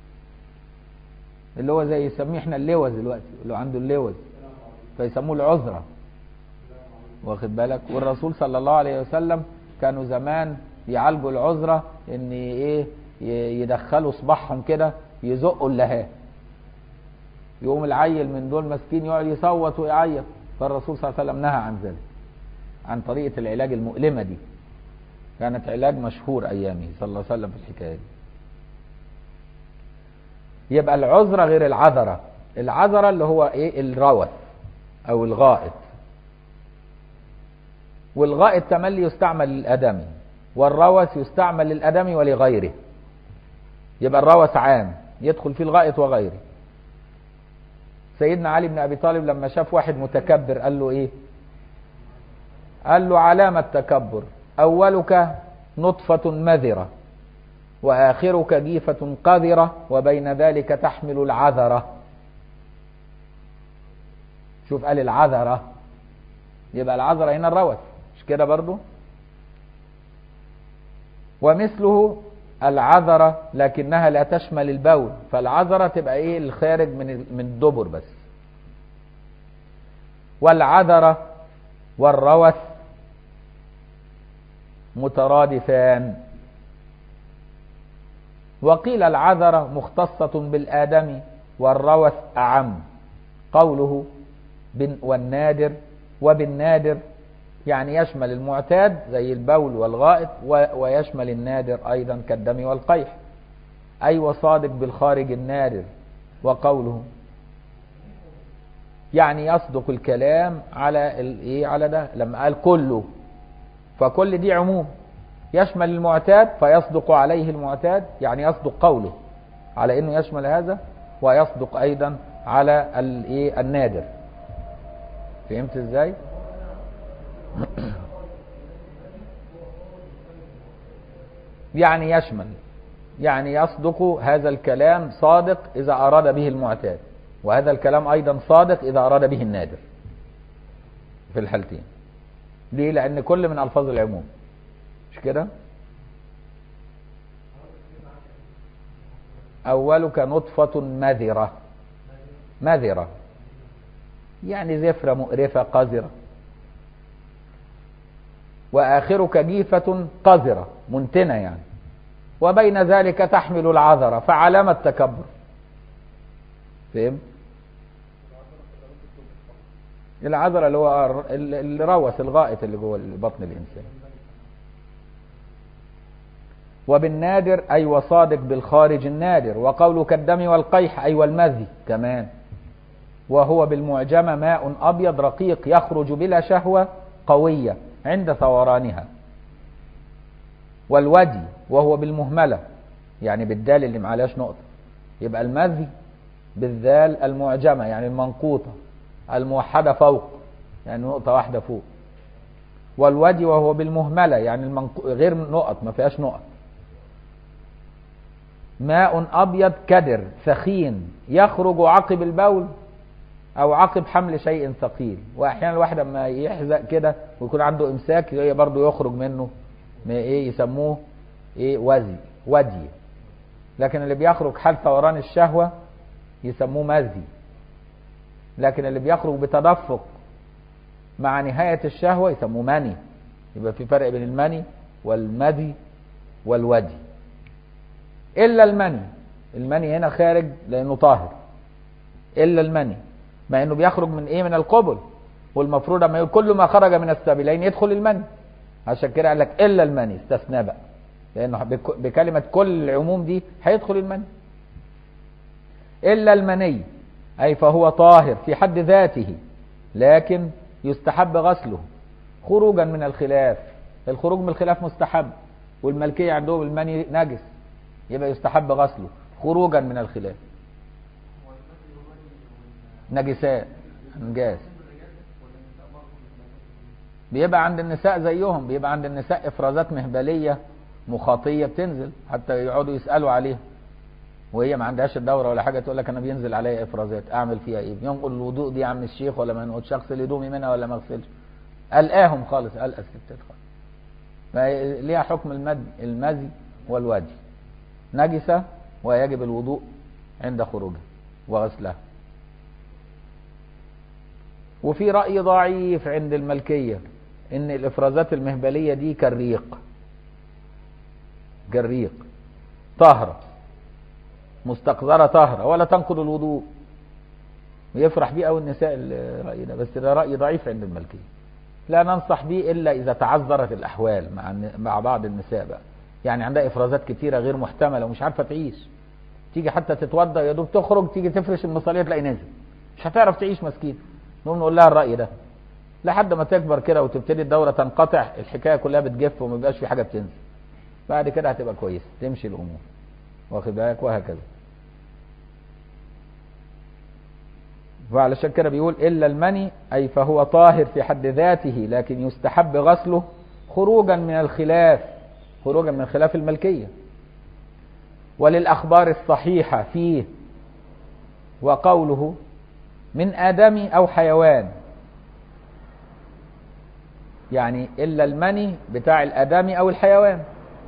اللي هو زي يسميه احنا اللوز دلوقتي اللي عنده اللوز فيسموه العذرة واخد بالك والرسول صلى الله عليه وسلم كانوا زمان يعالجوا العذرة ان ايه يدخلوا صباحهم كده يزقوا اللهاه يقوم العيل من دول مسكين يقعد يصوت ويعيط فالرسول صلى الله عليه وسلم نهى عن ذلك عن طريقة العلاج المؤلمة دي كانت علاج مشهور أيامه صلى الله عليه وسلم في الحكاية دي يبقى العذرة غير العذرة العذرة اللي هو ايه الروث او الغائط والغائط تملي يستعمل للآدمي والروث يستعمل للآدمي ولغيره يبقى الروث عام يدخل فيه الغائط وغيره سيدنا علي بن أبي طالب لما شاف واحد متكبر قال له إيه قال له علامة تكبر أولك نطفة مذرة وآخرك جيفة قذرة وبين ذلك تحمل العذرة شوف قال العذرة يبقى العذرة هنا الروث مش كده برضو ومثله العذرة لكنها لا تشمل البول فالعذرة تبقى ايه الخارج من من الدبر بس والعذرة والروث مترادفان وقيل العذرة مختصة بالآدم والروث أعم قوله والنادر وبالنادر يعني يشمل المعتاد زي البول والغائط ويشمل النادر أيضا كالدم والقيح أي وصادق بالخارج النادر وقوله يعني يصدق الكلام على الايه على ده لما قال كله فكل دي عموم يشمل المعتاد فيصدق عليه المعتاد يعني يصدق قوله على انه يشمل هذا ويصدق ايضا على الايه النادر فهمت ازاي يعني يشمل يعني يصدق هذا الكلام صادق اذا اراد به المعتاد وهذا الكلام ايضا صادق اذا اراد به النادر في الحالتين ليه لان كل من الفاظ العموم مش كده اولك نطفة مذرة مذرة يعني زفرة مقرفة قذرة واخرك جيفة قذرة منتنة يعني وبين ذلك تحمل العذرة فعلامة تكبر فهم العذرة اللي هو الروث الغائط اللي جوه بطن الانسان وبالنادر أي وصادق بالخارج النادر وقوله كالدم والقيح أي والمذي كمان وهو بالمعجمة ماء أبيض رقيق يخرج بلا شهوة قوية عند ثورانها والودي وهو بالمهملة يعني بالدال اللي معلاش نقطة يبقى المذي بالذال المعجمة يعني المنقوطة الموحدة فوق يعني نقطة واحدة فوق والودي وهو بالمهملة يعني المنق... غير نقط ما فيهاش نقط ماء أبيض كدر ثخين يخرج عقب البول أو عقب حمل شيء ثقيل وأحيانا الواحد لما يحزق كده ويكون عنده إمساك هي برضه يخرج منه ما إيه يسموه إيه وزي ودي لكن اللي بيخرج حال ثوران الشهوة يسموه مزي لكن اللي بيخرج بتدفق مع نهاية الشهوة يسموه مني يبقى في فرق بين المني والمدي والودي إلا المني المني هنا خارج لأنه طاهر إلا المني مع إنه بيخرج من إيه من القبل والمفروض أما يقول كل ما خرج من السبيلين يدخل المني عشان كده قال لك إلا المني استثنى بقى لأنه بكلمة كل العموم دي هيدخل المني إلا المني أي فهو طاهر في حد ذاته لكن يستحب غسله خروجا من الخلاف الخروج من الخلاف مستحب والملكية عندهم المني نجس يبقى يستحب غسله خروجا من الخلاف نجسات نجاس بيبقى عند النساء زيهم بيبقى عند النساء افرازات مهبليه مخاطيه بتنزل حتى يقعدوا يسالوا عليها وهي ما عندهاش الدوره ولا حاجه تقول لك انا بينزل عليا افرازات اعمل فيها ايه ينقل الوضوء دي يا عم الشيخ ولا ما نقولش اغسل هدومي منها ولا ما اغسلش قلقاهم خالص قلقه الستات خالص ليها حكم المد المزي والودي نجسه ويجب الوضوء عند خروجها وغسلها وفي رأي ضعيف عند الملكية ان الافرازات المهبلية دي كالريق كالريق طهرة مستقذرة طهرة ولا تنقض الوضوء ويفرح بيه أو النساء الرأي ده بس ده رأي ضعيف عند الملكية لا ننصح به إلا إذا تعذرت الأحوال مع مع بعض النساء بقى يعني عندها إفرازات كتيرة غير محتملة ومش عارفة تعيش تيجي حتى تتوضا يا دوب تخرج تيجي تفرش المصليه تلاقي نازل مش هتعرف تعيش مسكين نقوم نقول لها الراي ده لحد ما تكبر كده وتبتدي الدوره تنقطع الحكايه كلها بتجف وما بيبقاش في حاجه بتنزل بعد كده هتبقى كويسه تمشي الامور واخد بالك وهكذا وعلشان كده بيقول الا المني اي فهو طاهر في حد ذاته لكن يستحب غسله خروجا من الخلاف خروجا من خلاف الملكيه وللأخبار الصحيحة فيه وقوله من آدم أو حيوان يعني إلا المني بتاع الآدمي أو الحيوان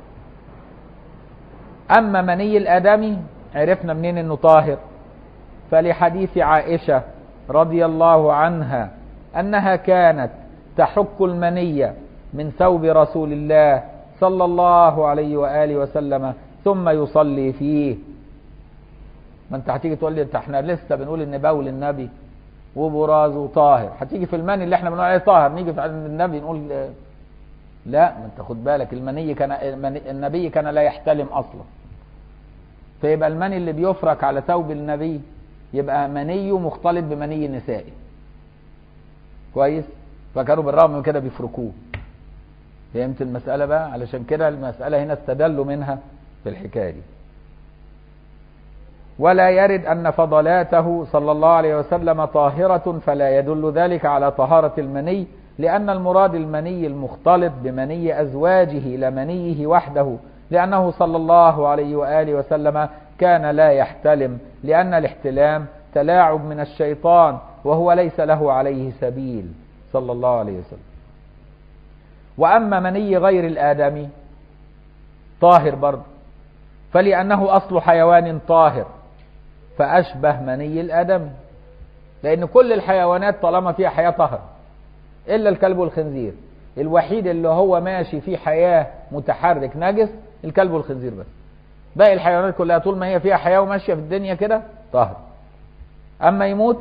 أما مني الآدمي عرفنا منين أنه طاهر فلحديث عائشة رضي الله عنها أنها كانت تحك المنية من ثوب رسول الله صلى الله عليه وآله وسلم ثم يصلي فيه ما انت هتيجي تقول لي انت احنا لسه بنقول ان بول النبي وبرازه طاهر هتيجي في المني اللي احنا بنقول عليه طاهر نيجي في النبي نقول لا ما انت خد بالك المني كان النبي كان لا يحتلم اصلا فيبقى المني اللي بيفرك على ثوب النبي يبقى مني مختلط بمني نسائي كويس فكانوا بالرغم من كده بيفركوه فهمت المسألة بقى علشان كده المسألة هنا استدلوا منها في الحكاية دي ولا يرد أن فضلاته صلى الله عليه وسلم طاهرة فلا يدل ذلك على طهارة المني لأن المراد المني المختلط بمني أزواجه لا منيه وحده لأنه صلى الله عليه وآله وسلم كان لا يحتلم لأن الاحتلام تلاعب من الشيطان وهو ليس له عليه سبيل صلى الله عليه وسلم وأما مني غير الآدمي طاهر برضه فلأنه أصل حيوان طاهر فأشبه مني الآدمي لأن كل الحيوانات طالما فيها حياة طهر إلا الكلب والخنزير الوحيد اللي هو ماشي فيه حياة متحرك نجس الكلب والخنزير بس باقي الحيوانات كلها طول ما هي فيها حياة وماشية في الدنيا كده طهر أما يموت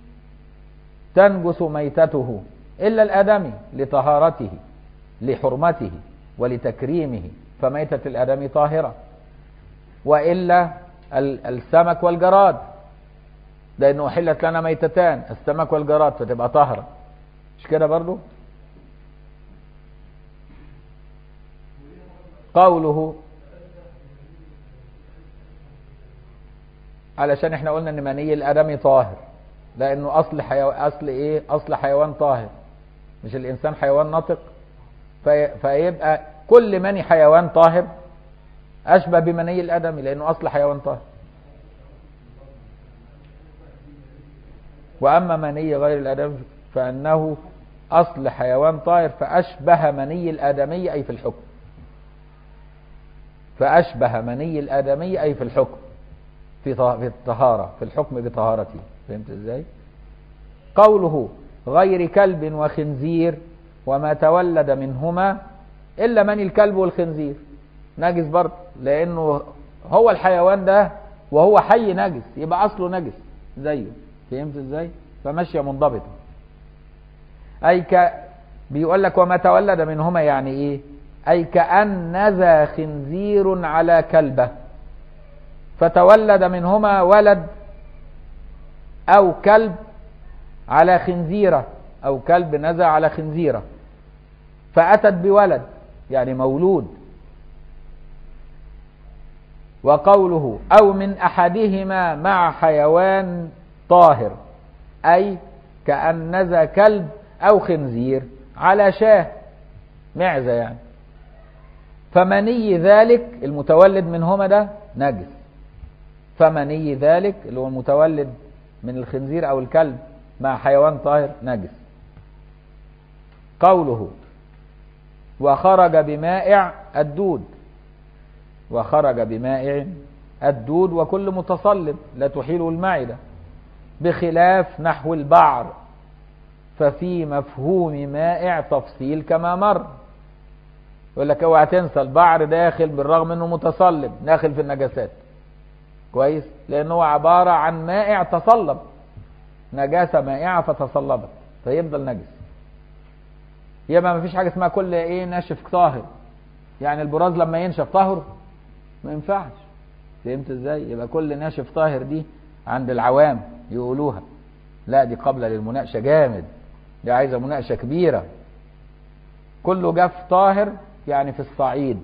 تنجس ميتته إلا الآدمي لطهارته لحرمته ولتكريمه فميتة الآدمي طاهرة وإلا السمك والجراد لأنه أحلت لنا ميتتان السمك والجراد فتبقى طاهرة مش كده برضو قوله علشان احنا قلنا ان مني الادمي طاهر لانه اصل حيوان اصل ايه اصل حيوان طاهر مش الانسان حيوان ناطق في... فيبقى كل مني حيوان طاهر اشبه بمني الادمي لانه اصل حيوان طاهر واما مني غير الادمي فانه اصل حيوان طاهر فاشبه مني الادمي اي في الحكم فاشبه مني الادمي اي في الحكم في في الطهاره في الحكم بطهارته فهمت ازاي قوله غير كلب وخنزير وما تولد منهما الا من الكلب والخنزير نجس برضه لانه هو الحيوان ده وهو حي نجس يبقى اصله نجس زيه فهمت ازاي فماشيه منضبطه اي ك بيقول لك وما تولد منهما يعني ايه اي كان نذا خنزير على كلبه فتولد منهما ولد او كلب على خنزيره او كلب نزع على خنزيره فاتت بولد يعني مولود وقوله او من احدهما مع حيوان طاهر اي كان نزى كلب او خنزير على شاه معزة يعني فمني ذلك المتولد منهما ده نجس فمني ذلك اللي هو المتولد من الخنزير أو الكلب مع حيوان طاهر نجس قوله وخرج بمائع الدود وخرج بمائع الدود وكل متصلب لا تحيله المعدة بخلاف نحو البعر ففي مفهوم مائع تفصيل كما مر يقول لك اوعى تنسى البعر داخل بالرغم انه متصلب داخل في النجاسات كويس لانه عبارة عن مائع تصلب نجاسة مائعة فتصلبت فيفضل نجس يبقى ما فيش حاجة اسمها كل ايه ناشف طاهر يعني البراز لما ينشف طاهر ما ينفعش فهمت ازاي يبقى كل ناشف طاهر دي عند العوام يقولوها لا دي قبل للمناقشة جامد دي عايزة مناقشة كبيرة كله جف طاهر يعني في الصعيد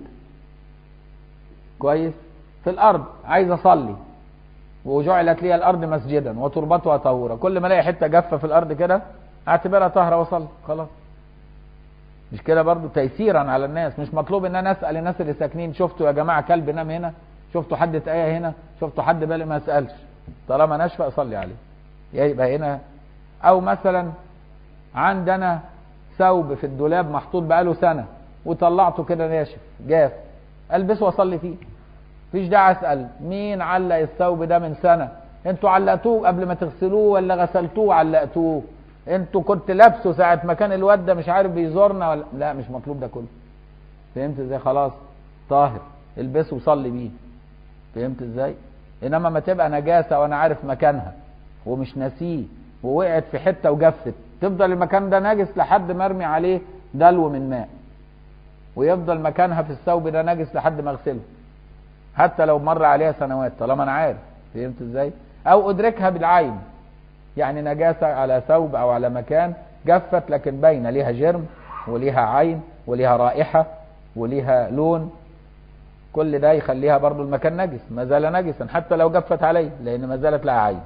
كويس في الارض عايز اصلي وجعلت لي الارض مسجدا وتربتها طهورا كل ما الاقي حته جافه في الارض كده اعتبرها طاهره واصلي خلاص مش كده برضو تيسيرا على الناس مش مطلوب ان انا اسال الناس اللي ساكنين شفتوا يا جماعه كلب نام هنا شفتوا حد اتايه هنا شفتوا حد بالي ما اسالش طالما ناشفه اصلي عليه يبقى هنا او مثلا عندنا ثوب في الدولاب محطوط بقاله سنه وطلعته كده ناشف جاف البسه واصلي فيه مفيش داعي اسال مين علق الثوب ده من سنه انتوا علقتوه قبل ما تغسلوه ولا غسلتوه وعلقتوه انتوا كنت لابسه ساعه ما كان الواد ده مش عارف بيزورنا ولا لا مش مطلوب ده كله فهمت ازاي خلاص طاهر البسه وصلي بيه فهمت ازاي انما ما تبقى نجاسه وانا عارف مكانها ومش ناسيه ووقعت في حته وجفت تفضل المكان ده نجس لحد ما ارمي عليه دلو من ماء ويفضل مكانها في الثوب ده نجس لحد ما اغسله حتى لو مر عليها سنوات طالما انا عارف فهمت ازاي او ادركها بالعين يعني نجاسة على ثوب او على مكان جفت لكن باينة ليها جرم وليها عين وليها رائحة وليها لون كل ده يخليها برضو المكان نجس ما زال نجسا حتى لو جفت عليه لان ما زالت لها عين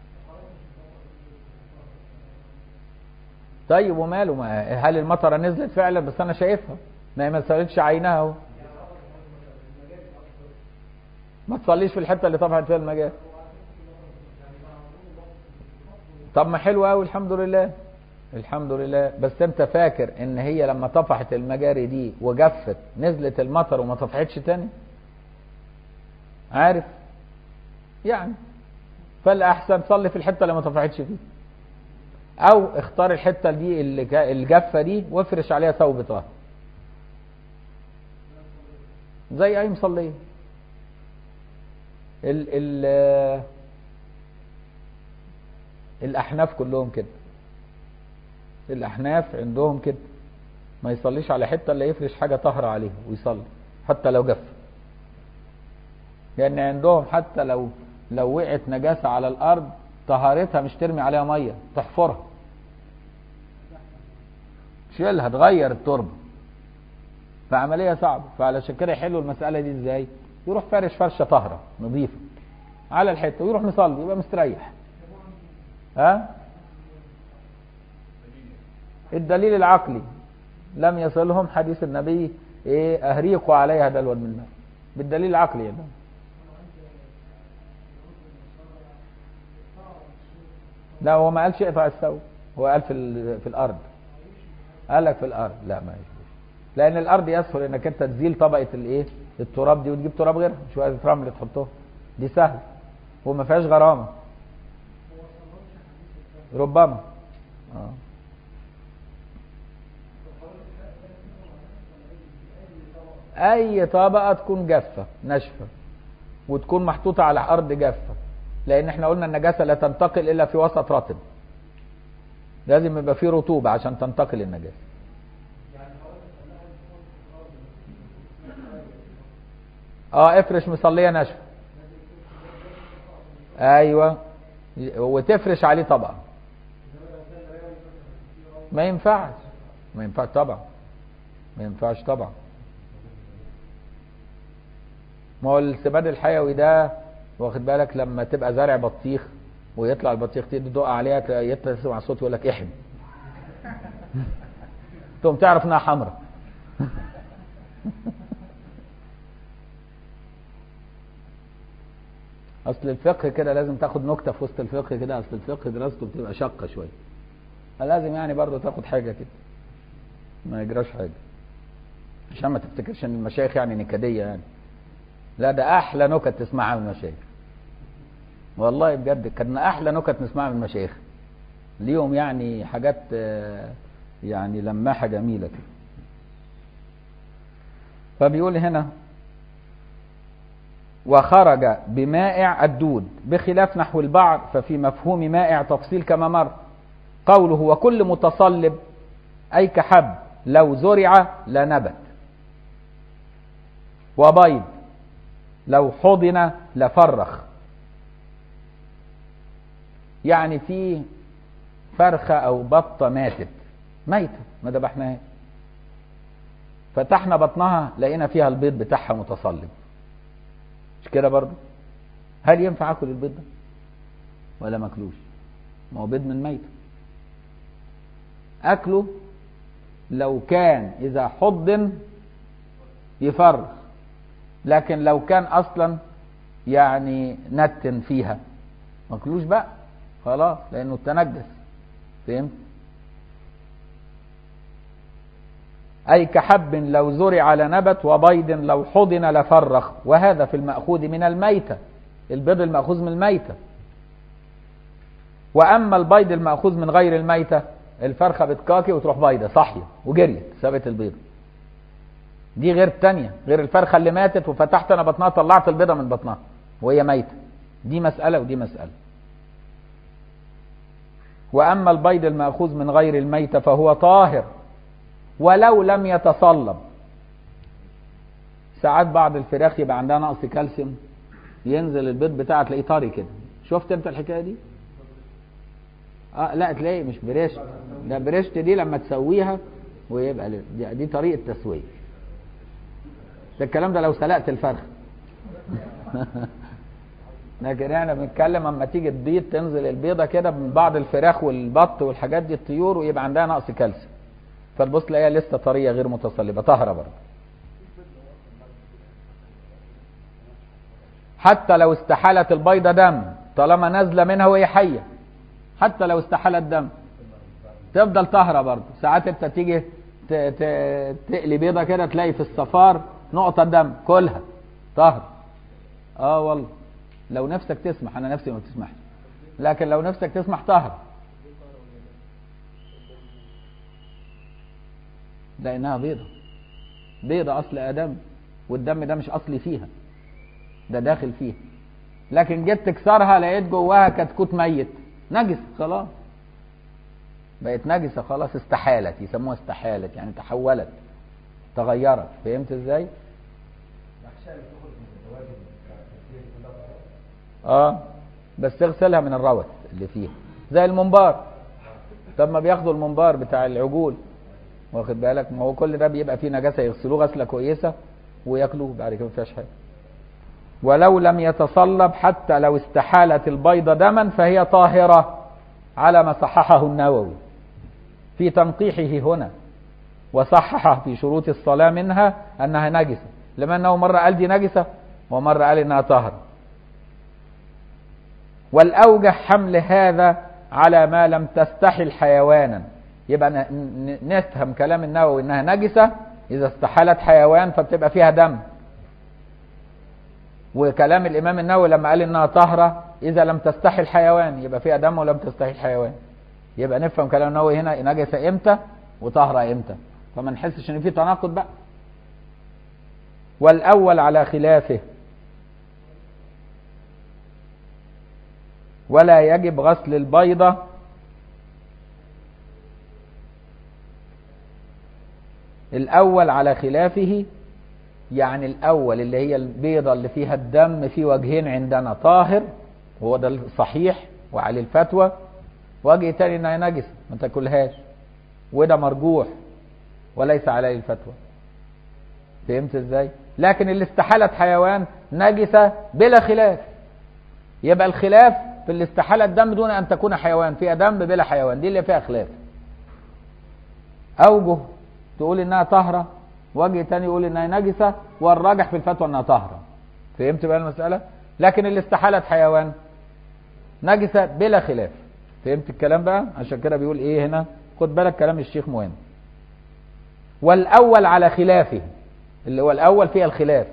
طيب وماله ما هل المطره نزلت فعلا بس انا شايفها ما هي ما سالتش عينها اهو ما تصليش في الحته اللي طفحت فيها المجال طب ما حلو قوي الحمد لله الحمد لله بس انت فاكر ان هي لما طفحت المجاري دي وجفت نزلت المطر وما طفحتش تاني عارف يعني فالاحسن صلي في الحته اللي ما طفحتش فيه او اختار الحته دي اللي الجافه دي وافرش عليها ثوب طاهر زي اي مصليه ال ال الاحناف كلهم كده الاحناف عندهم كده ما يصليش على حته الا يفرش حاجه طاهره عليها ويصلي حتى لو جف لان عندهم حتى لو لو وقعت نجاسه على الارض طهارتها مش ترمي عليها ميه تحفرها شيلها تغير التربه فعمليه صعبه فعلشان كده يحلوا المساله دي ازاي يروح فارش فرشه طاهره نظيفه على الحته ويروح مصلي يبقى مستريح ها الدليل العقلي لم يصلهم حديث النبي ايه اهريقوا عليها دلوا من الماء بالدليل العقلي يعني. لا هو ما قالش اقطع الثوب هو قال في في الارض قال لك في الارض لا ما يشبهش لان الارض يسهل انك انت تزيل طبقه الايه التراب دي وتجيب تراب غيرها شويه رمل تحطه دي سهل وما فيهاش غرامه ربما اه اي طبقه تكون جافه ناشفه وتكون محطوطه على ارض جافه لان احنا قلنا النجاسه لا تنتقل الا في وسط رطب لازم يبقى فيه رطوبه عشان تنتقل النجاسه اه افرش مصليه ناشفه ايوه وتفرش عليه طبقه ما ينفعش ما ينفعش طبعا ما ينفعش طبعا ما هو السماد الحيوي ده واخد بالك لما تبقى زارع بطيخ ويطلع البطيخ تدق عليها يطلع تسمع صوت يقول لك احمي تقوم تعرف انها حمراء اصل الفقه كده لازم تاخد نكته في وسط الفقه كده اصل الفقه دراسته بتبقى شاقه شويه فلازم يعني برضه تاخد حاجه كده ما يجراش حاجه عشان ما تفتكرش ان المشايخ يعني نكديه يعني لا ده احلى نكت تسمعها من المشايخ والله بجد كان احلى نكت نسمعها من المشايخ ليهم يعني حاجات آه، يعني لماحه جميله كده فبيقول هنا وخرج بمائع الدود بخلاف نحو البعر ففي مفهوم مائع تفصيل كما مر قوله وكل متصلب أي كحب لو زرع لنبت وبيض لو حضن لفرخ يعني في فرخة أو بطة ماتت ميتة ما ذبحناهاش فتحنا بطنها لقينا فيها البيض بتاعها متصلب مش كده برضه هل ينفع اكل البيض ده ولا ماكلوش ما هو بيض من ميتة اكله لو كان اذا حضن يفرخ لكن لو كان اصلا يعني نتن فيها ماكلوش بقى خلاص لانه تنجس فهمت أي كحب لو زرع لنبت وبيض لو حضن لفرخ وهذا في المأخوذ من الميتة البيض المأخوذ من الميتة وأما البيض المأخوذ من غير الميتة الفرخة بتكاكي وتروح بيضة صحية وجريت سابت البيض دي غير التانية غير الفرخة اللي ماتت وفتحت أنا بطنها طلعت البيضة من بطنها وهي ميتة دي مسألة ودي مسألة وأما البيض المأخوذ من غير الميتة فهو طاهر ولو لم يتصلب ساعات بعض الفراخ يبقى عندها نقص كالسيوم ينزل البيض بتاعها تلاقيه طري كده شفت انت الحكايه دي اه لا تلاقي مش بريشت ده بريشت دي لما تسويها ويبقى ل- دي, دي طريقه تسويه ده الكلام ده لو سلقت الفرخ لكن احنا بنتكلم اما تيجي تبيض تنزل البيضه كده من بعض الفراخ والبط والحاجات دي الطيور ويبقى عندها نقص كالسيوم فتبص تلاقيها لسه طريه غير متصلبه طاهره برضه حتى لو استحالت البيضه دم طالما نازله منها وهي حيه حتى لو استحالت دم تفضل طاهره برضه ساعات انت تيجي ت- ت- تقلي بيضه كده تلاقي في الصفار نقطه دم كلها طاهر اه والله لو نفسك تسمح انا نفسي ما بتسمحش لكن لو نفسك تسمح طاهر لانها بيضه بيضه اصل ادم والدم ده مش اصلي فيها ده داخل فيها لكن جيت تكسرها لقيت جواها كتكوت ميت نجس خلاص بقت نجسه خلاص استحالت يسموها استحالت يعني تحولت تغيرت فهمت ازاي اه بس تغسلها من الروث اللي فيها زي المنبار طب ما بياخدوا المنبار بتاع العجول واخد بالك ما هو كل ده بيبقى فيه نجاسه يغسلوه غسله كويسه وياكلوه بعد كده ما فيهاش حاجه ولو لم يتصلب حتى لو استحالت البيضة دما فهي طاهرة على ما صححه النووي في تنقيحه هنا وصححه في شروط الصلاة منها أنها نجسة لما أنه مرة قال دي نجسة ومرة قال إنها طاهرة والأوجح حمل هذا على ما لم تستحل حيوانا يبقى ن- ن- نفهم كلام النووي إنها نجسة إذا استحالت حيوان فبتبقى فيها دم وكلام الامام النووي لما قال انها طاهره اذا لم تستحي الحيوان يبقى فيها دم ولم تستحي الحيوان يبقى نفهم كلام النووي هنا نجسه امتى وطاهره امتى فما نحسش ان في تناقض بقى والاول على خلافه ولا يجب غسل البيضه الاول على خلافه يعني الأول اللي هي البيضة اللي فيها الدم في وجهين عندنا طاهر هو ده الصحيح وعليه الفتوى وجه تاني انها نجس ما تاكلهاش وده مرجوح وليس عليه الفتوى فهمت ازاي لكن اللي استحالت حيوان نجسة بلا خلاف يبقى الخلاف في اللي استحالت دم دون ان تكون حيوان فيها دم بلا حيوان دي اللي فيها خلاف اوجه تقول انها طاهره وجه تاني يقول انها نجسه والراجح في الفتوى انها طاهره فهمت بقى المساله لكن اللي استحالت حيوان نجسه بلا خلاف فهمت الكلام بقى عشان كده بيقول ايه هنا خد بالك كلام الشيخ مهم والاول على خلافه اللي هو الاول فيها الخلاف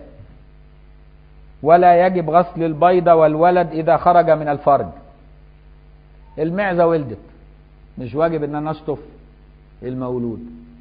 ولا يجب غسل البيضة والولد إذا خرج من الفرج المعزة ولدت مش واجب ان انا اشطف المولود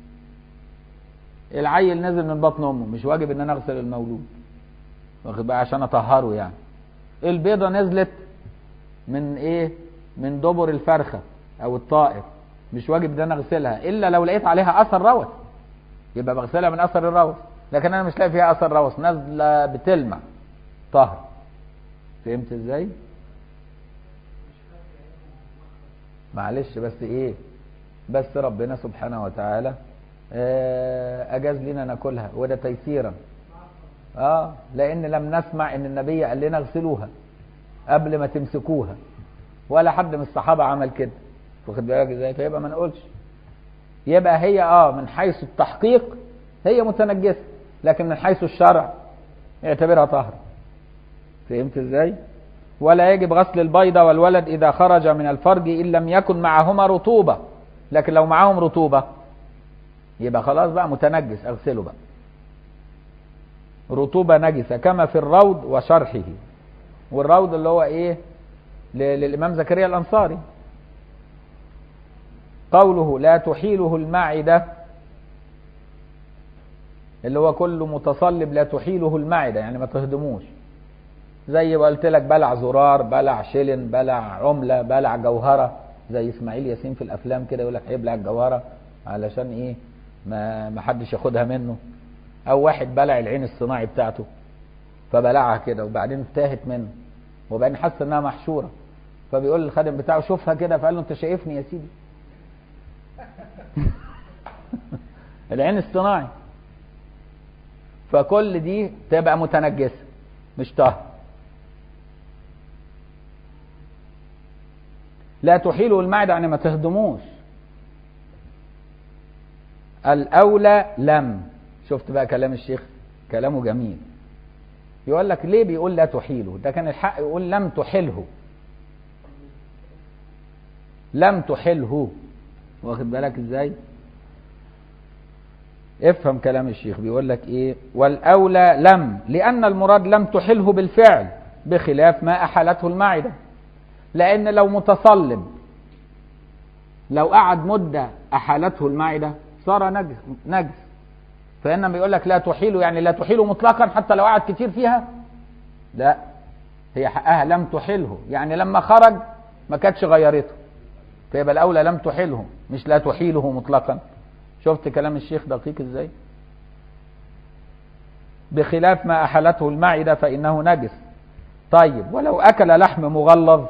العيل نزل من بطن امه مش واجب ان انا اغسل المولود واخد بقى عشان اطهره يعني البيضة نزلت من ايه من دبر الفرخة او الطائر مش واجب ان انا اغسلها الا لو لقيت عليها اثر روث يبقى بغسلها من اثر الروث لكن انا مش لاقي فيها اثر روث نازله بتلمع طهر فهمت ازاي معلش بس ايه بس ربنا سبحانه وتعالى اجاز لنا ناكلها وده تيسيرا اه لان لم نسمع ان النبي قال لنا اغسلوها قبل ما تمسكوها ولا حد من الصحابه عمل كده واخد بالك ازاي فيبقى ما نقولش يبقى هي اه من حيث التحقيق هي متنجسه لكن من حيث الشرع اعتبرها طهر فهمت ازاي ولا يجب غسل البيضة والولد إذا خرج من الفرج إن لم يكن معهما رطوبة لكن لو معاهم رطوبة يبقى خلاص بقى متنجس اغسله بقى رطوبة نجسة كما في الروض وشرحه والروض اللي هو ايه للإمام زكريا الأنصاري قوله لا تحيله المعدة اللي هو كل متصلب لا تحيله المعدة يعني ما تهدموش زي ما قلت لك بلع زرار بلع شلن بلع عملة بلع جوهرة زي اسماعيل ياسين في الافلام كده يقول لك هيبلع الجوهرة علشان ايه ما ما حدش ياخدها منه او واحد بلع العين الصناعي بتاعته فبلعها كده وبعدين تاهت منه وبعدين حس انها محشورة فبيقول للخادم بتاعه شوفها كده فقال له انت شايفني يا سيدي العين الصناعي فكل دي تبقى متنجسة مش طاهر لا تحيلوا المعدة يعني ما تهضموش الأولى لم شفت بقى كلام الشيخ كلامه جميل يقول لك ليه بيقول لا تحيله ده كان الحق يقول لم تحله لم تحله واخد بالك ازاي افهم كلام الشيخ بيقول لك ايه والاولى لم لان المراد لم تحله بالفعل بخلاف ما احالته المعده لان لو متصلب لو قعد مده احالته المعده صار نجس نجس فانما بيقول لك لا تحيله يعني لا تحيله مطلقا حتى لو قعد كتير فيها لا هي حقها لم تحله يعني لما خرج ما كانتش غيرته فيبقى الاولى لم تحله مش لا تحيله مطلقا شفت كلام الشيخ دقيق ازاي بخلاف ما احلته المعده فانه نجس طيب ولو اكل لحم مغلظ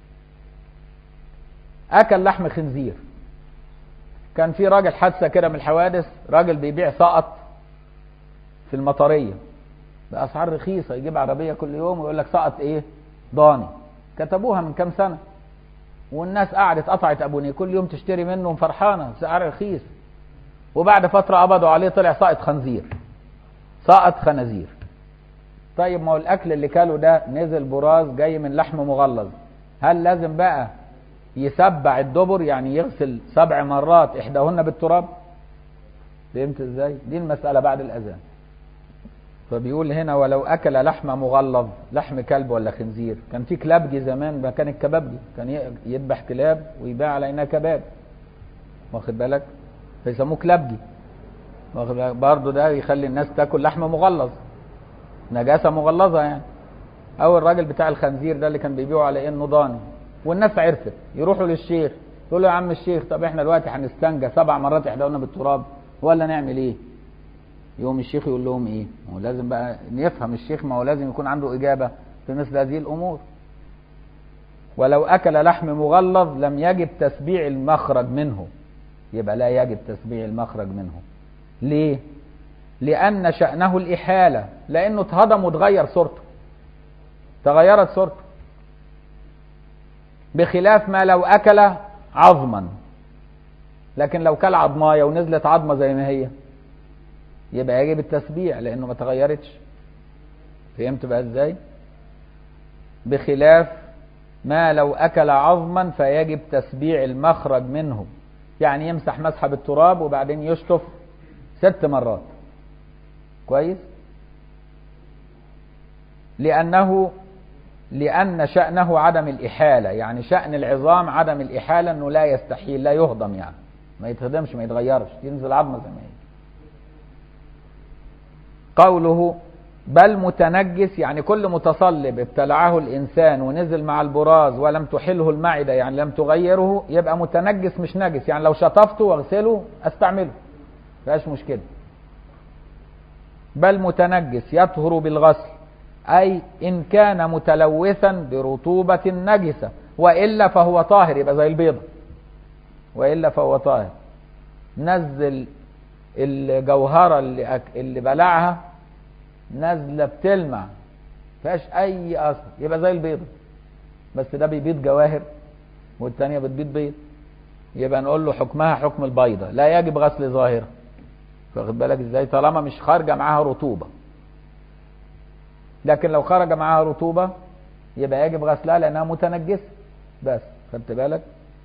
اكل لحم خنزير كان في راجل حادثه كده من الحوادث راجل بيبيع سقط في المطريه باسعار رخيصه يجيب عربيه كل يوم ويقول لك سقط ايه ضاني كتبوها من كام سنه والناس قعدت قطعت ابونيه كل يوم تشتري منه فرحانه سعر رخيص وبعد فتره قبضوا عليه طلع سقط خنزير سقط خنازير طيب ما هو الاكل اللي كاله ده نزل براز جاي من لحم مغلظ هل لازم بقى يسبع الدبر يعني يغسل سبع مرات احداهن بالتراب فهمت ازاي دي المساله بعد الاذان فبيقول هنا ولو اكل لحم مغلظ لحم كلب ولا خنزير كان في كلابجي زمان ما كان الكبابجي كان يذبح كلاب ويبيع على انها كباب واخد بالك فيسموه كلابجي واخد بالك برضه ده يخلي الناس تاكل لحم مغلظ نجاسه مغلظه يعني او الراجل بتاع الخنزير ده اللي كان بيبيعه على انه ضاني والناس عرفت يروحوا للشيخ يقول له يا عم الشيخ طب احنا دلوقتي هنستنجى سبع مرات احدانا بالتراب ولا نعمل ايه يوم الشيخ يقول لهم ايه هو لازم بقى نفهم الشيخ ما هو لازم يكون عنده اجابه في مثل هذه الامور ولو اكل لحم مغلظ لم يجب تسبيع المخرج منه يبقى لا يجب تسبيع المخرج منه ليه لان شانه الاحاله لانه اتهضم وتغير صورته تغيرت صورته بخلاف ما لو اكل عظما لكن لو كل عظمايه ونزلت عظمه زي ما هي يبقى يجب التسبيع لانه ما تغيرتش فهمت بقى ازاي بخلاف ما لو اكل عظما فيجب تسبيع المخرج منه يعني يمسح مسحه بالتراب وبعدين يشطف ست مرات كويس لانه لان شانه عدم الاحاله يعني شان العظام عدم الاحاله انه لا يستحيل لا يهضم يعني ما يتهضمش ما يتغيرش ينزل عظمه زي ما هي قوله بل متنجس يعني كل متصلب ابتلعه الانسان ونزل مع البراز ولم تحله المعده يعني لم تغيره يبقى متنجس مش نجس يعني لو شطفته واغسله استعمله فيهاش مشكله بل متنجس يطهر بالغسل اي ان كان متلوثا برطوبه نجسه والا فهو طاهر يبقى زي البيضه والا فهو طاهر نزل الجوهره اللي أك... اللي بلعها نازله بتلمع فيهاش اي اثر يبقى زي البيضه بس ده بيبيض جواهر والثانيه بتبيض بيض يبقى نقول له حكمها حكم البيضه لا يجب غسل ظاهره واخد بالك ازاي طالما مش خارجه معاها رطوبه لكن لو خرج معاها رطوبه يبقى يجب غسلها لانها متنجسه بس خدت بالك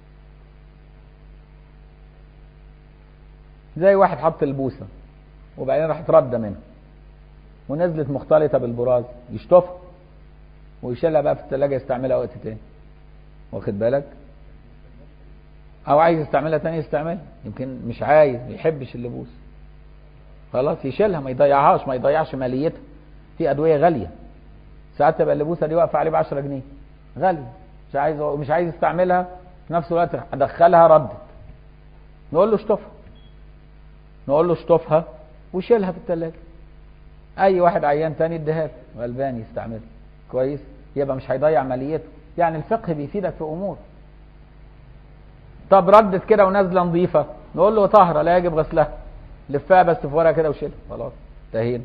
زي واحد حط البوسه وبعدين راح ترد منها ونزلت مختلطه بالبراز يشطفها ويشيلها بقى في الثلاجه يستعملها وقت تاني واخد بالك او عايز يستعملها تاني يستعملها يمكن مش عايز ما يحبش اللبوس خلاص يشيلها ما يضيعهاش ما يضيعش ماليتها في ادويه غاليه ساعات تبقى اللبوسه دي واقفه عليه ب 10 جنيه غاليه مش عايز مش عايز يستعملها في نفس الوقت ادخلها ردت نقول له اشطفها نقول له اشطفها وشيلها في الثلاجه اي واحد عيان تاني اديها له غلبان يستعملها كويس يبقى مش هيضيع ماليته يعني الفقه بيفيدك في امور طب ردت كده ونازله نظيفه نقول له طاهره لا يجب غسلها لفها بس في ورقه كده وشيلها خلاص انتهينا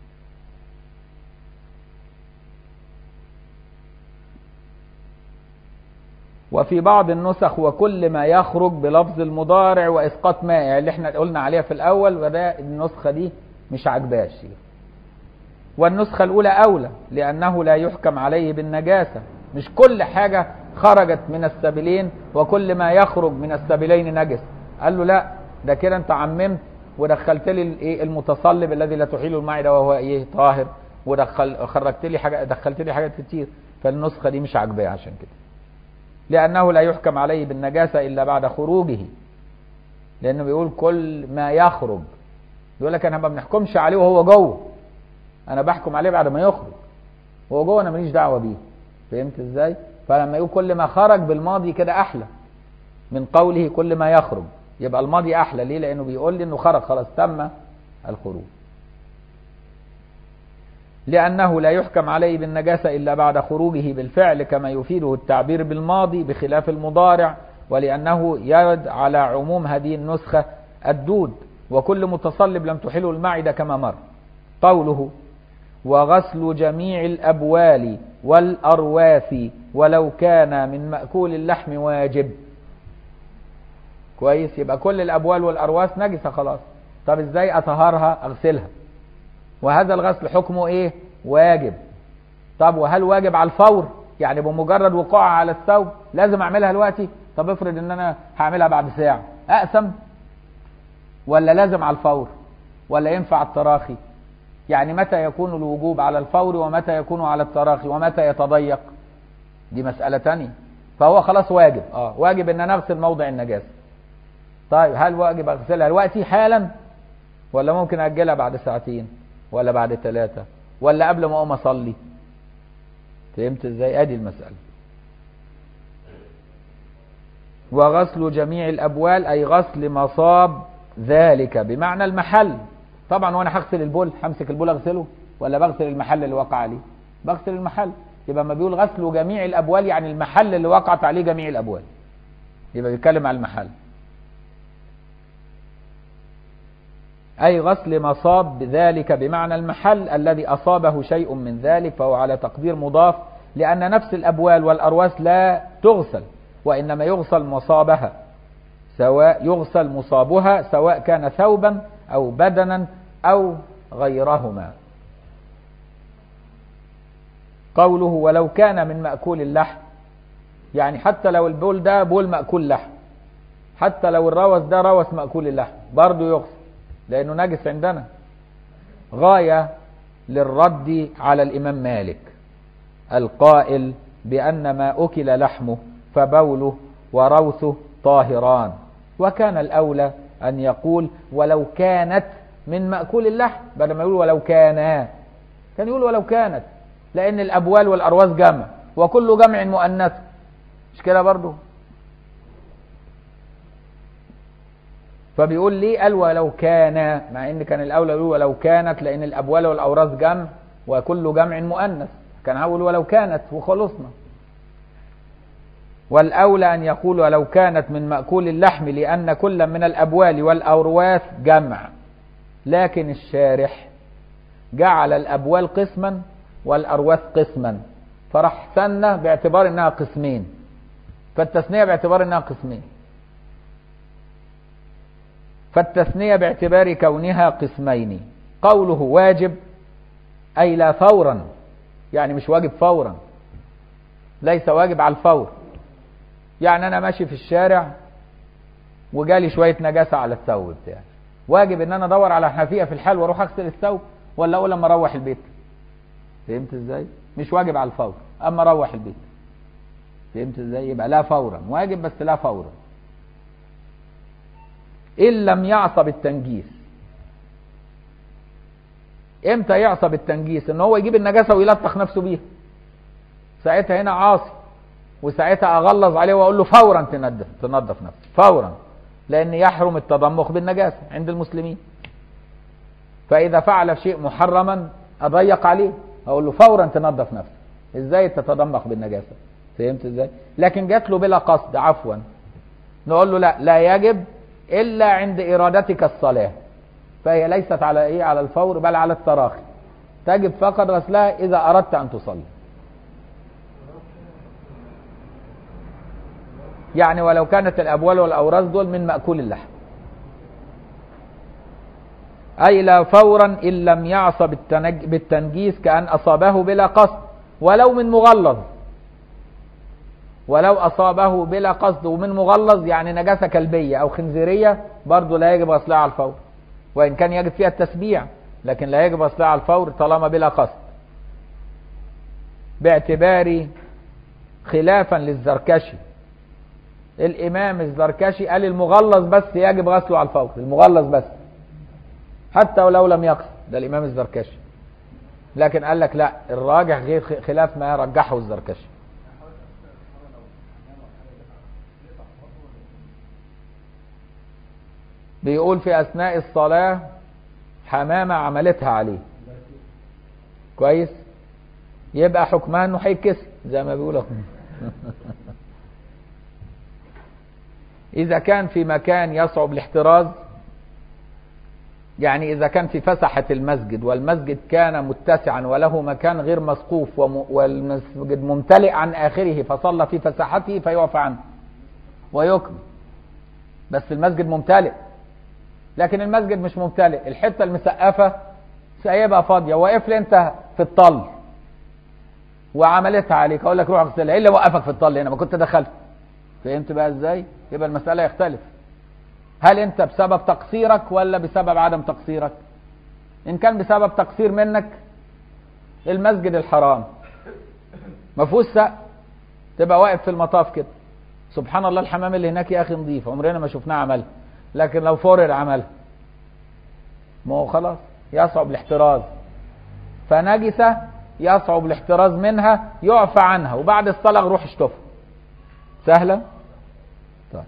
وفي بعض النسخ وكل ما يخرج بلفظ المضارع واسقاط مائع اللي احنا قلنا عليها في الاول وده النسخه دي مش عجباش والنسخه الاولى اولى لانه لا يحكم عليه بالنجاسه مش كل حاجه خرجت من السبيلين وكل ما يخرج من السبيلين نجس قال له لا ده كده انت عممت ودخلت لي الايه المتصلب الذي لا تحيل المعده وهو ايه طاهر ودخل خرجت لي حاجه دخلت لي حاجات كتير فالنسخه دي مش عاجباه عشان كده لأنه لا يحكم عليه بالنجاسة إلا بعد خروجه لأنه بيقول كل ما يخرج يقول لك أنا ما بنحكمش عليه وهو جوه أنا بحكم عليه بعد ما يخرج هو جوه أنا ماليش دعوة بيه فهمت إزاي؟ فلما يقول كل ما خرج بالماضي كده أحلى من قوله كل ما يخرج يبقى الماضي أحلى ليه؟ لأنه بيقول لي إنه خرج خلاص تم الخروج لأنه لا يحكم عليه بالنجاسة إلا بعد خروجه بالفعل كما يفيده التعبير بالماضي بخلاف المضارع ولأنه يرد على عموم هذه النسخة الدود وكل متصلب لم تحله المعدة كما مر قوله وغسل جميع الأبوال والأرواث ولو كان من مأكول اللحم واجب كويس يبقى كل الأبوال والأرواث نجسة خلاص طب ازاي أطهرها أغسلها وهذا الغسل حكمه ايه واجب طب وهل واجب على الفور يعني بمجرد وقوعها على الثوب لازم اعملها دلوقتي طب افرض ان انا هعملها بعد ساعه اقسم ولا لازم على الفور ولا ينفع التراخي يعني متى يكون الوجوب على الفور ومتى يكون على التراخي ومتى يتضيق دي مسألة تانية فهو خلاص واجب اه واجب ان انا اغسل موضع النجاسة طيب هل واجب اغسلها دلوقتي حالا ولا ممكن اجلها بعد ساعتين ولا بعد ثلاثة ولا قبل ما اقوم اصلي فهمت ازاي ادي المسألة وغسل جميع الابوال اي غسل مصاب ذلك بمعنى المحل طبعا وانا هغسل البول همسك البول اغسله ولا بغسل المحل اللي وقع عليه بغسل المحل يبقى ما بيقول غسل جميع الابوال يعني المحل اللي وقعت عليه جميع الابوال يبقى بيتكلم على المحل أي غسل مصاب بذلك بمعنى المحل الذي أصابه شيء من ذلك فهو على تقدير مضاف لأن نفس الأبوال والأرواس لا تغسل وإنما يغسل مصابها سواء يغسل مصابها سواء كان ثوبا أو بدنا أو غيرهما قوله ولو كان من مأكول اللحم يعني حتى لو البول ده بول مأكول لحم حتى لو الروث ده روث مأكول اللحم برضه يغسل لأنه نجس عندنا غاية للرد على الإمام مالك القائل بأن ما أكل لحمه فبوله وروثه طاهران وكان الأولى أن يقول ولو كانت من مأكول اللحم بدل ما يقول ولو كانا كان يقول ولو كانت لأن الأبوال والأرواز جمع وكل جمع مؤنث مش كده برضو فبيقول لي قال ولو كان مع ان كان الاولى يقول ولو كانت لان الابوال والاوراث جمع وكل جمع مؤنث كان هقول ولو كانت وخلصنا والاولى ان يقول ولو كانت من ماكول اللحم لان كل من الابوال والاورواث جمع لكن الشارح جعل الابوال قسما والارواث قسما فراح سنه باعتبار انها قسمين فالتثنيه باعتبار انها قسمين فالتثنية باعتبار كونها قسمين قوله واجب أي لا فورا يعني مش واجب فورا ليس واجب على الفور يعني أنا ماشي في الشارع وجالي شوية نجاسة على الثوب بتاعي واجب ان انا ادور على حنفية في الحال واروح اغسل الثوب ولا اقول لما اروح البيت فهمت ازاي مش واجب على الفور اما اروح البيت فهمت ازاي يبقى لا فورا واجب بس لا فورا إن لم يعصب التنجيس امتى يعصب التنجيس ان هو يجيب النجاسة ويلطخ نفسه بيها ساعتها هنا عاصي وساعتها اغلظ عليه واقول له فورا تنظف تنظف نفسك فورا لان يحرم التضمخ بالنجاسة عند المسلمين فاذا فعل شيء محرما اضيق عليه اقول له فورا تنظف نفسك ازاي تتضمخ بالنجاسة فهمت ازاي لكن جات له بلا قصد عفوا نقول له لا لا يجب إلا عند إرادتك الصلاة فهي ليست على إيه على الفور بل على التراخي تجب فقط غسلها إذا أردت أن تصلي يعني ولو كانت الأبوال والأوراث دول من مأكول اللحم أي لا فورا إن لم يعصب بالتنجيس كأن أصابه بلا قصد ولو من مغلظ ولو أصابه بلا قصد ومن مغلظ يعني نجاسة كلبية أو خنزيرية برضه لا يجب غسلها على الفور وإن كان يجب فيها التسبيع لكن لا يجب غسلها على الفور طالما بلا قصد باعتبار خلافا للزركشي الإمام الزركشي قال المغلظ بس يجب غسله على الفور المغلظ بس حتى ولو لم يقصد ده الإمام الزركشي لكن قال لك لا الراجح غير خلاف ما رجحه الزركشي بيقول في اثناء الصلاه حمامه عملتها عليه كويس يبقى حكمها انه هيتكسر زي ما بيقولوا اذا كان في مكان يصعب الاحتراز يعني اذا كان في فسحه المسجد والمسجد كان متسعا وله مكان غير مسقوف والمسجد ممتلئ عن اخره فصلى في فسحته فيعفى عنه ويكمل بس المسجد ممتلئ لكن المسجد مش ممتلئ الحته المسقفه سايبها فاضيه واقف لي انت في الطل وعملتها عليك اقول لك روح اغسلها ايه اللي وقفك في الطل هنا ما كنت دخلت فهمت بقى ازاي يبقى المساله يختلف هل انت بسبب تقصيرك ولا بسبب عدم تقصيرك ان كان بسبب تقصير منك المسجد الحرام ما فيهوش سقف تبقى واقف في المطاف كده سبحان الله الحمام اللي هناك يا اخي نظيف عمرنا ما شفناه عملها لكن لو فرر عملها ما هو خلاص يصعب الاحتراز فنجسة يصعب الاحتراز منها يعفى عنها وبعد الصلاة روح اشطفها سهلة طيب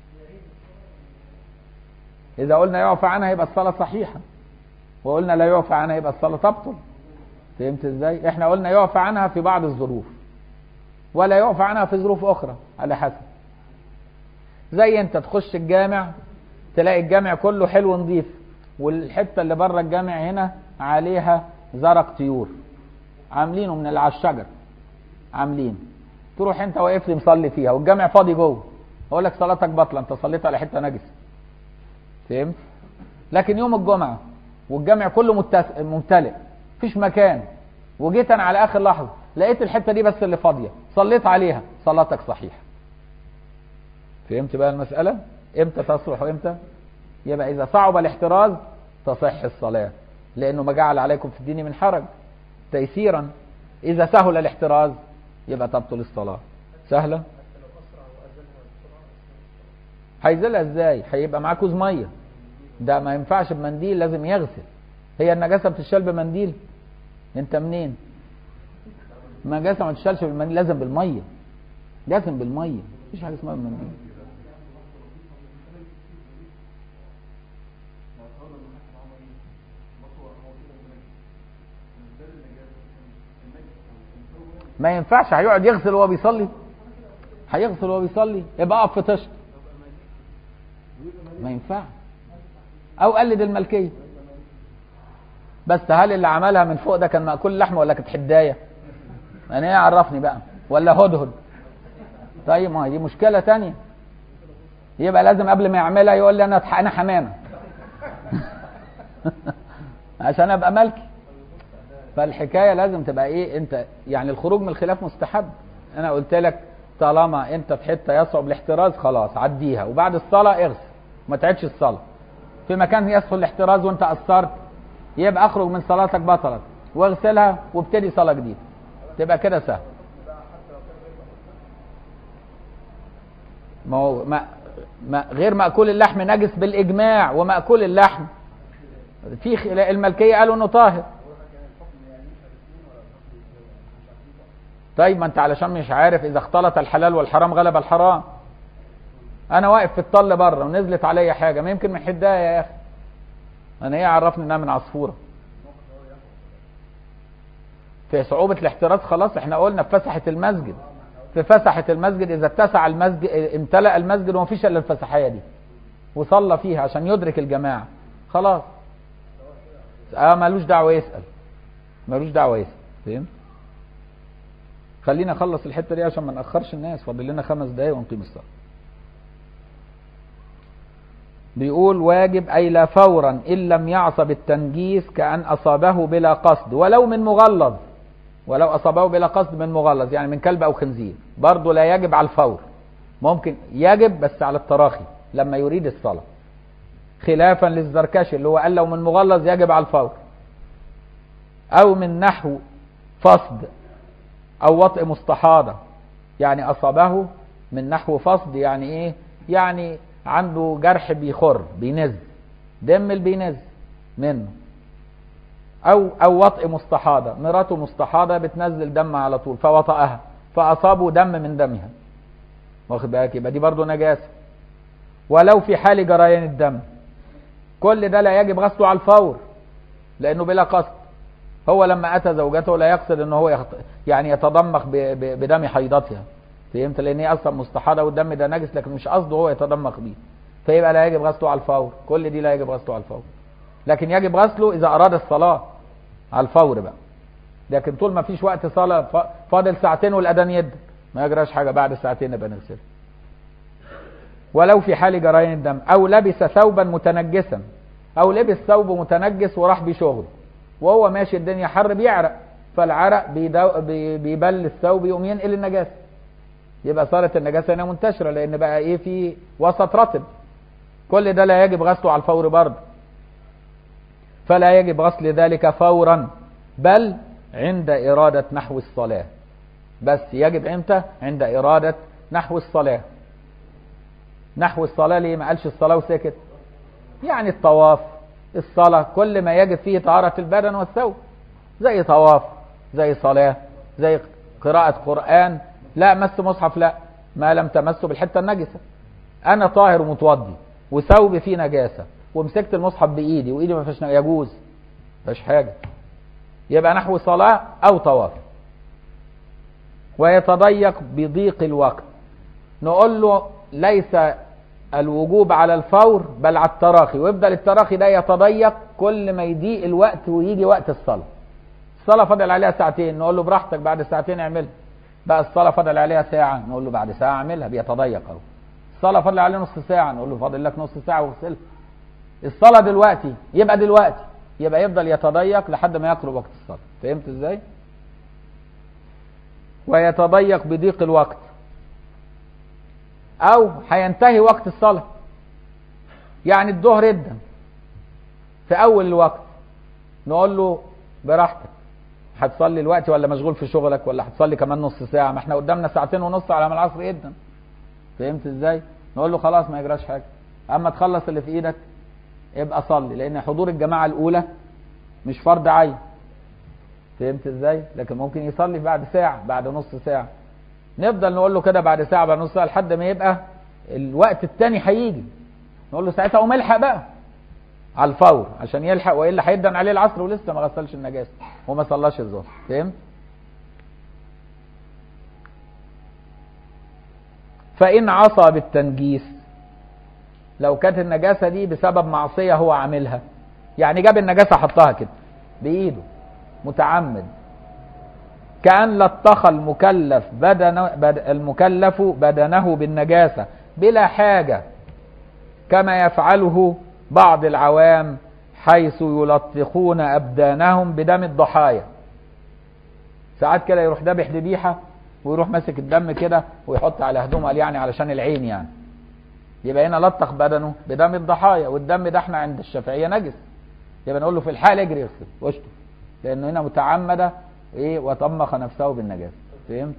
إذا قلنا يعفى عنها يبقى الصلاة صحيحة وقلنا لا يعفى عنها يبقى الصلاة تبطل فهمت ازاي؟ احنا قلنا يعفى عنها في بعض الظروف ولا يعفى عنها في ظروف أخرى على حسب زي انت تخش الجامع تلاقي الجامع كله حلو نظيف والحته اللي بره الجامع هنا عليها زرق طيور عاملينه من على الشجر عاملين تروح انت واقف لي مصلي فيها والجامع فاضي جوه اقول لك صلاتك باطله انت صليت على حته نجسه فهمت لكن يوم الجمعه والجامع كله متس- ممتلئ مفيش مكان وجيت انا على اخر لحظه لقيت الحته دي بس اللي فاضيه صليت عليها صلاتك صحيحه فهمت بقى المساله امتى تصلح وامتى يبقى اذا صعب الاحتراز تصح الصلاه لانه ما جعل عليكم في الدين من حرج تيسيرا اذا سهل الاحتراز يبقى تبطل الصلاه سهله هيزيلها ازاي هيبقى معاه كوز ميه ده ما ينفعش بمنديل لازم يغسل هي النجاسه بتشال بمنديل انت منين النجاسه ما تشالش بالمنديل لازم بالميه لازم بالميه مفيش حاجه اسمها بالمنديل ما ينفعش هيقعد يغسل وهو بيصلي هيغسل وهو بيصلي يبقى اقف في طشت ما ينفعش او قلد الملكيه بس هل اللي عملها من فوق ده كان مأكول لحمه ولا كانت حدايه انا ايه عرفني بقى ولا هدهد طيب ما هي دي مشكله تانية يبقى لازم قبل ما يعملها يقول لي انا انا حمامه عشان ابقى ملكي فالحكايه لازم تبقى ايه انت يعني الخروج من الخلاف مستحب انا قلت لك طالما انت في حته يصعب الاحتراز خلاص عديها وبعد الصلاه اغسل ما تعيدش الصلاه في مكان يسهل الاحتراز وانت قصرت يبقى اخرج من صلاتك بطلت واغسلها وابتدي صلاه جديده تبقى كده سهل ما هو ما ما غير مأكول اللحم نجس بالإجماع ومأكول اللحم في خ- الملكية قالوا إنه طاهر طيب ما أنت علشان مش عارف إذا اختلط الحلال والحرام غلب الحرام أنا واقف في الطل بره ونزلت عليا حاجة ما يمكن من حداية يا أخي أنا إيه عرفني إنها من عصفورة في صعوبة الاحتراز خلاص احنا قلنا في فسحة المسجد في فسحة المسجد إذا اتسع المسجد امتلأ المسجد وما فيش إلا الفسحية دي وصلى فيها عشان يدرك الجماعة خلاص اه ملوش دعوة يسأل ملوش دعوة يسأل فهمت؟ خلينا نخلص الحتة دي عشان ما نأخرش الناس فاضل لنا خمس دقايق ونقيم الصلاة بيقول واجب أي لا فورا إن لم يعصب التنجيس كأن أصابه بلا قصد ولو من مغلظ ولو أصابه بلا قصد من مغلظ يعني من كلب أو خنزير برضه لا يجب على الفور ممكن يجب بس على التراخي لما يريد الصلاة خلافا للزركشي اللي هو قال لو من مغلظ يجب على الفور أو من نحو فصد أو وطئ مستحاضة يعني أصابه من نحو فصد يعني إيه يعني عنده جرح بيخر بينز دم اللي بينز منه او او وطئ مستحاضه مراته مستحاضه بتنزل دم على طول فوطأها فاصابه دم من دمها واخد بالك يبقى دي برضه نجاسه ولو في حال جريان الدم كل ده لا يجب غسله على الفور لانه بلا قصد هو لما اتى زوجته لا يقصد ان هو يخط... يعني يتضمخ ب... ب... بدم حيضتها فهمت لان هي اصلا مستحاضه والدم ده نجس لكن مش قصده هو يتضمخ بيه فيبقى لا يجب غسله على الفور كل دي لا يجب غسله على الفور لكن يجب غسله اذا اراد الصلاه على الفور بقى لكن طول ما فيش وقت صلاه ف... فاضل ساعتين والاذان يدك ما يجراش حاجه بعد ساعتين نبقى نغسله ولو في حال جريان الدم او لبس ثوبا متنجسا او لبس ثوب متنجس وراح بيه شغل وهو ماشي الدنيا حر بيعرق فالعرق بيدو... بي... بيبل الثوب يقوم ينقل النجاسه يبقى صارت النجاسه هنا منتشره لان بقى ايه في وسط رطب كل ده لا يجب غسله على الفور برضه فلا يجب غسل ذلك فورا بل عند إرادة نحو الصلاة بس يجب امتى عند إرادة نحو الصلاة نحو الصلاة ليه ما قالش الصلاة وسكت يعني الطواف الصلاة كل ما يجب فيه طهارة البدن والثوب زي طواف زي صلاة زي قراءة قرآن لا مس مصحف لا ما لم تمسه بالحتة النجسة أنا طاهر ومتوضي وثوبي فيه نجاسة ومسكت المصحف بإيدي وإيدي ما فيهاش يجوز ما فيهاش حاجة يبقى نحو صلاة أو طواف ويتضيق بضيق الوقت نقول له ليس الوجوب على الفور بل على التراخي ويفضل التراخي ده يتضيق كل ما يضيق الوقت ويجي وقت الصلاة الصلاة فضل عليها ساعتين نقول له براحتك بعد ساعتين اعملها بقى الصلاة فضل عليها ساعة نقول له بعد ساعة اعملها بيتضيق اهو الصلاه فاضل عليه نص ساعه نقول له فاضل لك نص ساعه واغسلها الصلاه دلوقتي يبقى دلوقتي يبقى يفضل يتضيق لحد ما يقرب وقت الصلاه فهمت ازاي ويتضيق بضيق الوقت او هينتهي وقت الصلاه يعني الظهر ادن في اول الوقت نقول له براحتك هتصلي الوقت ولا مشغول في شغلك ولا هتصلي كمان نص ساعه ما احنا قدامنا ساعتين ونص على ما العصر يدن فهمت ازاي نقول له خلاص ما يجراش حاجه اما تخلص اللي في ايدك ابقى صلي لان حضور الجماعه الاولى مش فرض عين فهمت ازاي لكن ممكن يصلي بعد ساعه بعد نص ساعه نفضل نقول له كده بعد ساعه بعد نص ساعه لحد ما يبقى الوقت الثاني هيجي نقول له ساعتها قوم الحق بقى على الفور عشان يلحق والا هيدن عليه العصر ولسه ما غسلش النجاسه وما صلاش الظهر فهمت فان عصى بالتنجيس لو كانت النجاسه دي بسبب معصيه هو عاملها يعني جاب النجاسه حطها كده بايده متعمد كأن لطخ المكلف بدن بد المكلف بدنه بالنجاسة بلا حاجة كما يفعله بعض العوام حيث يلطخون أبدانهم بدم الضحايا ساعات كده يروح ذابح ذبيحة ويروح ماسك الدم كده ويحط على هدومه قال يعني علشان العين يعني يبقى هنا لطخ بدنه بدم الضحايا والدم ده احنا عند الشافعية نجس يبقى نقول له في الحال اجري اغسل واشطف لانه هنا متعمد ايه وطمخ نفسه بالنجاسه فهمت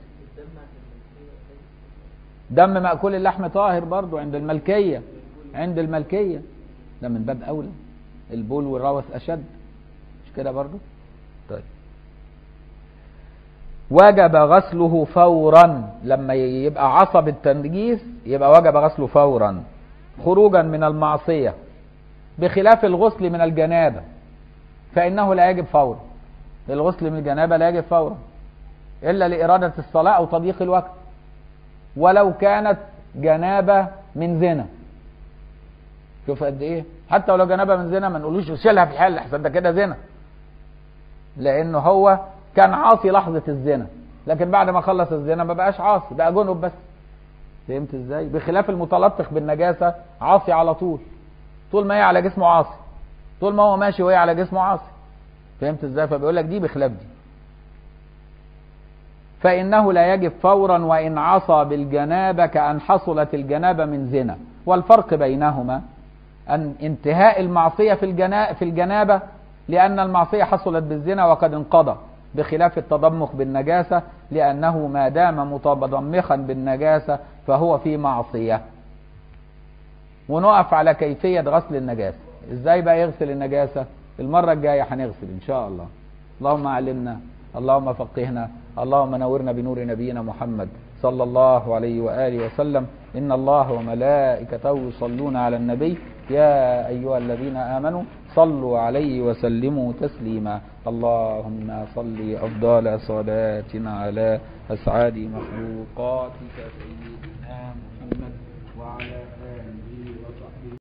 دم مأكول اللحم طاهر برضو عند الملكية عند الملكية ده من باب أولى البول والروث أشد مش كده برضو طيب وجب غسله فورا لما يبقى عصب التنجيس يبقى وجب غسله فورا خروجا من المعصية بخلاف الغسل من الجنابة فإنه لا يجب فورا الغسل من الجنابة لا يجب فورا إلا لإرادة الصلاة أو تضييق الوقت ولو كانت جنابة من زنا شوف قد إيه حتى ولو جنابة من زنا ما نقولوش شيلها في الحال أحسن ده كده زنا لأنه هو كان عاصي لحظة الزنا لكن بعد ما خلص الزنا ما بقاش عاصي بقى جنب بس فهمت ازاي بخلاف المتلطخ بالنجاسة عاصي على طول طول ما هي على جسمه عاصي طول ما هو ماشي وهي على جسمه عاصي فهمت ازاي فبيقول لك دي بخلاف دي فإنه لا يجب فورا وإن عصى بالجنابة كأن حصلت الجنابة من زنا والفرق بينهما أن انتهاء المعصية في, الجنا في الجنابة لأن المعصية حصلت بالزنا وقد انقضى بخلاف التضمخ بالنجاسة لأنه ما دام متضمخا بالنجاسة فهو في معصية ونقف على كيفية غسل النجاسة ازاي بقى يغسل النجاسة المرة الجاية هنغسل ان شاء الله اللهم علمنا اللهم فقهنا اللهم نورنا بنور نبينا محمد صلى الله عليه وآله وسلم إن الله وملائكته يصلون على النبي يا أيها الذين آمنوا صلوا عليه وسلموا تسليما اللهم صل أفضل صلاة على أسعد مخلوقاتك سيدنا محمد وعلى آله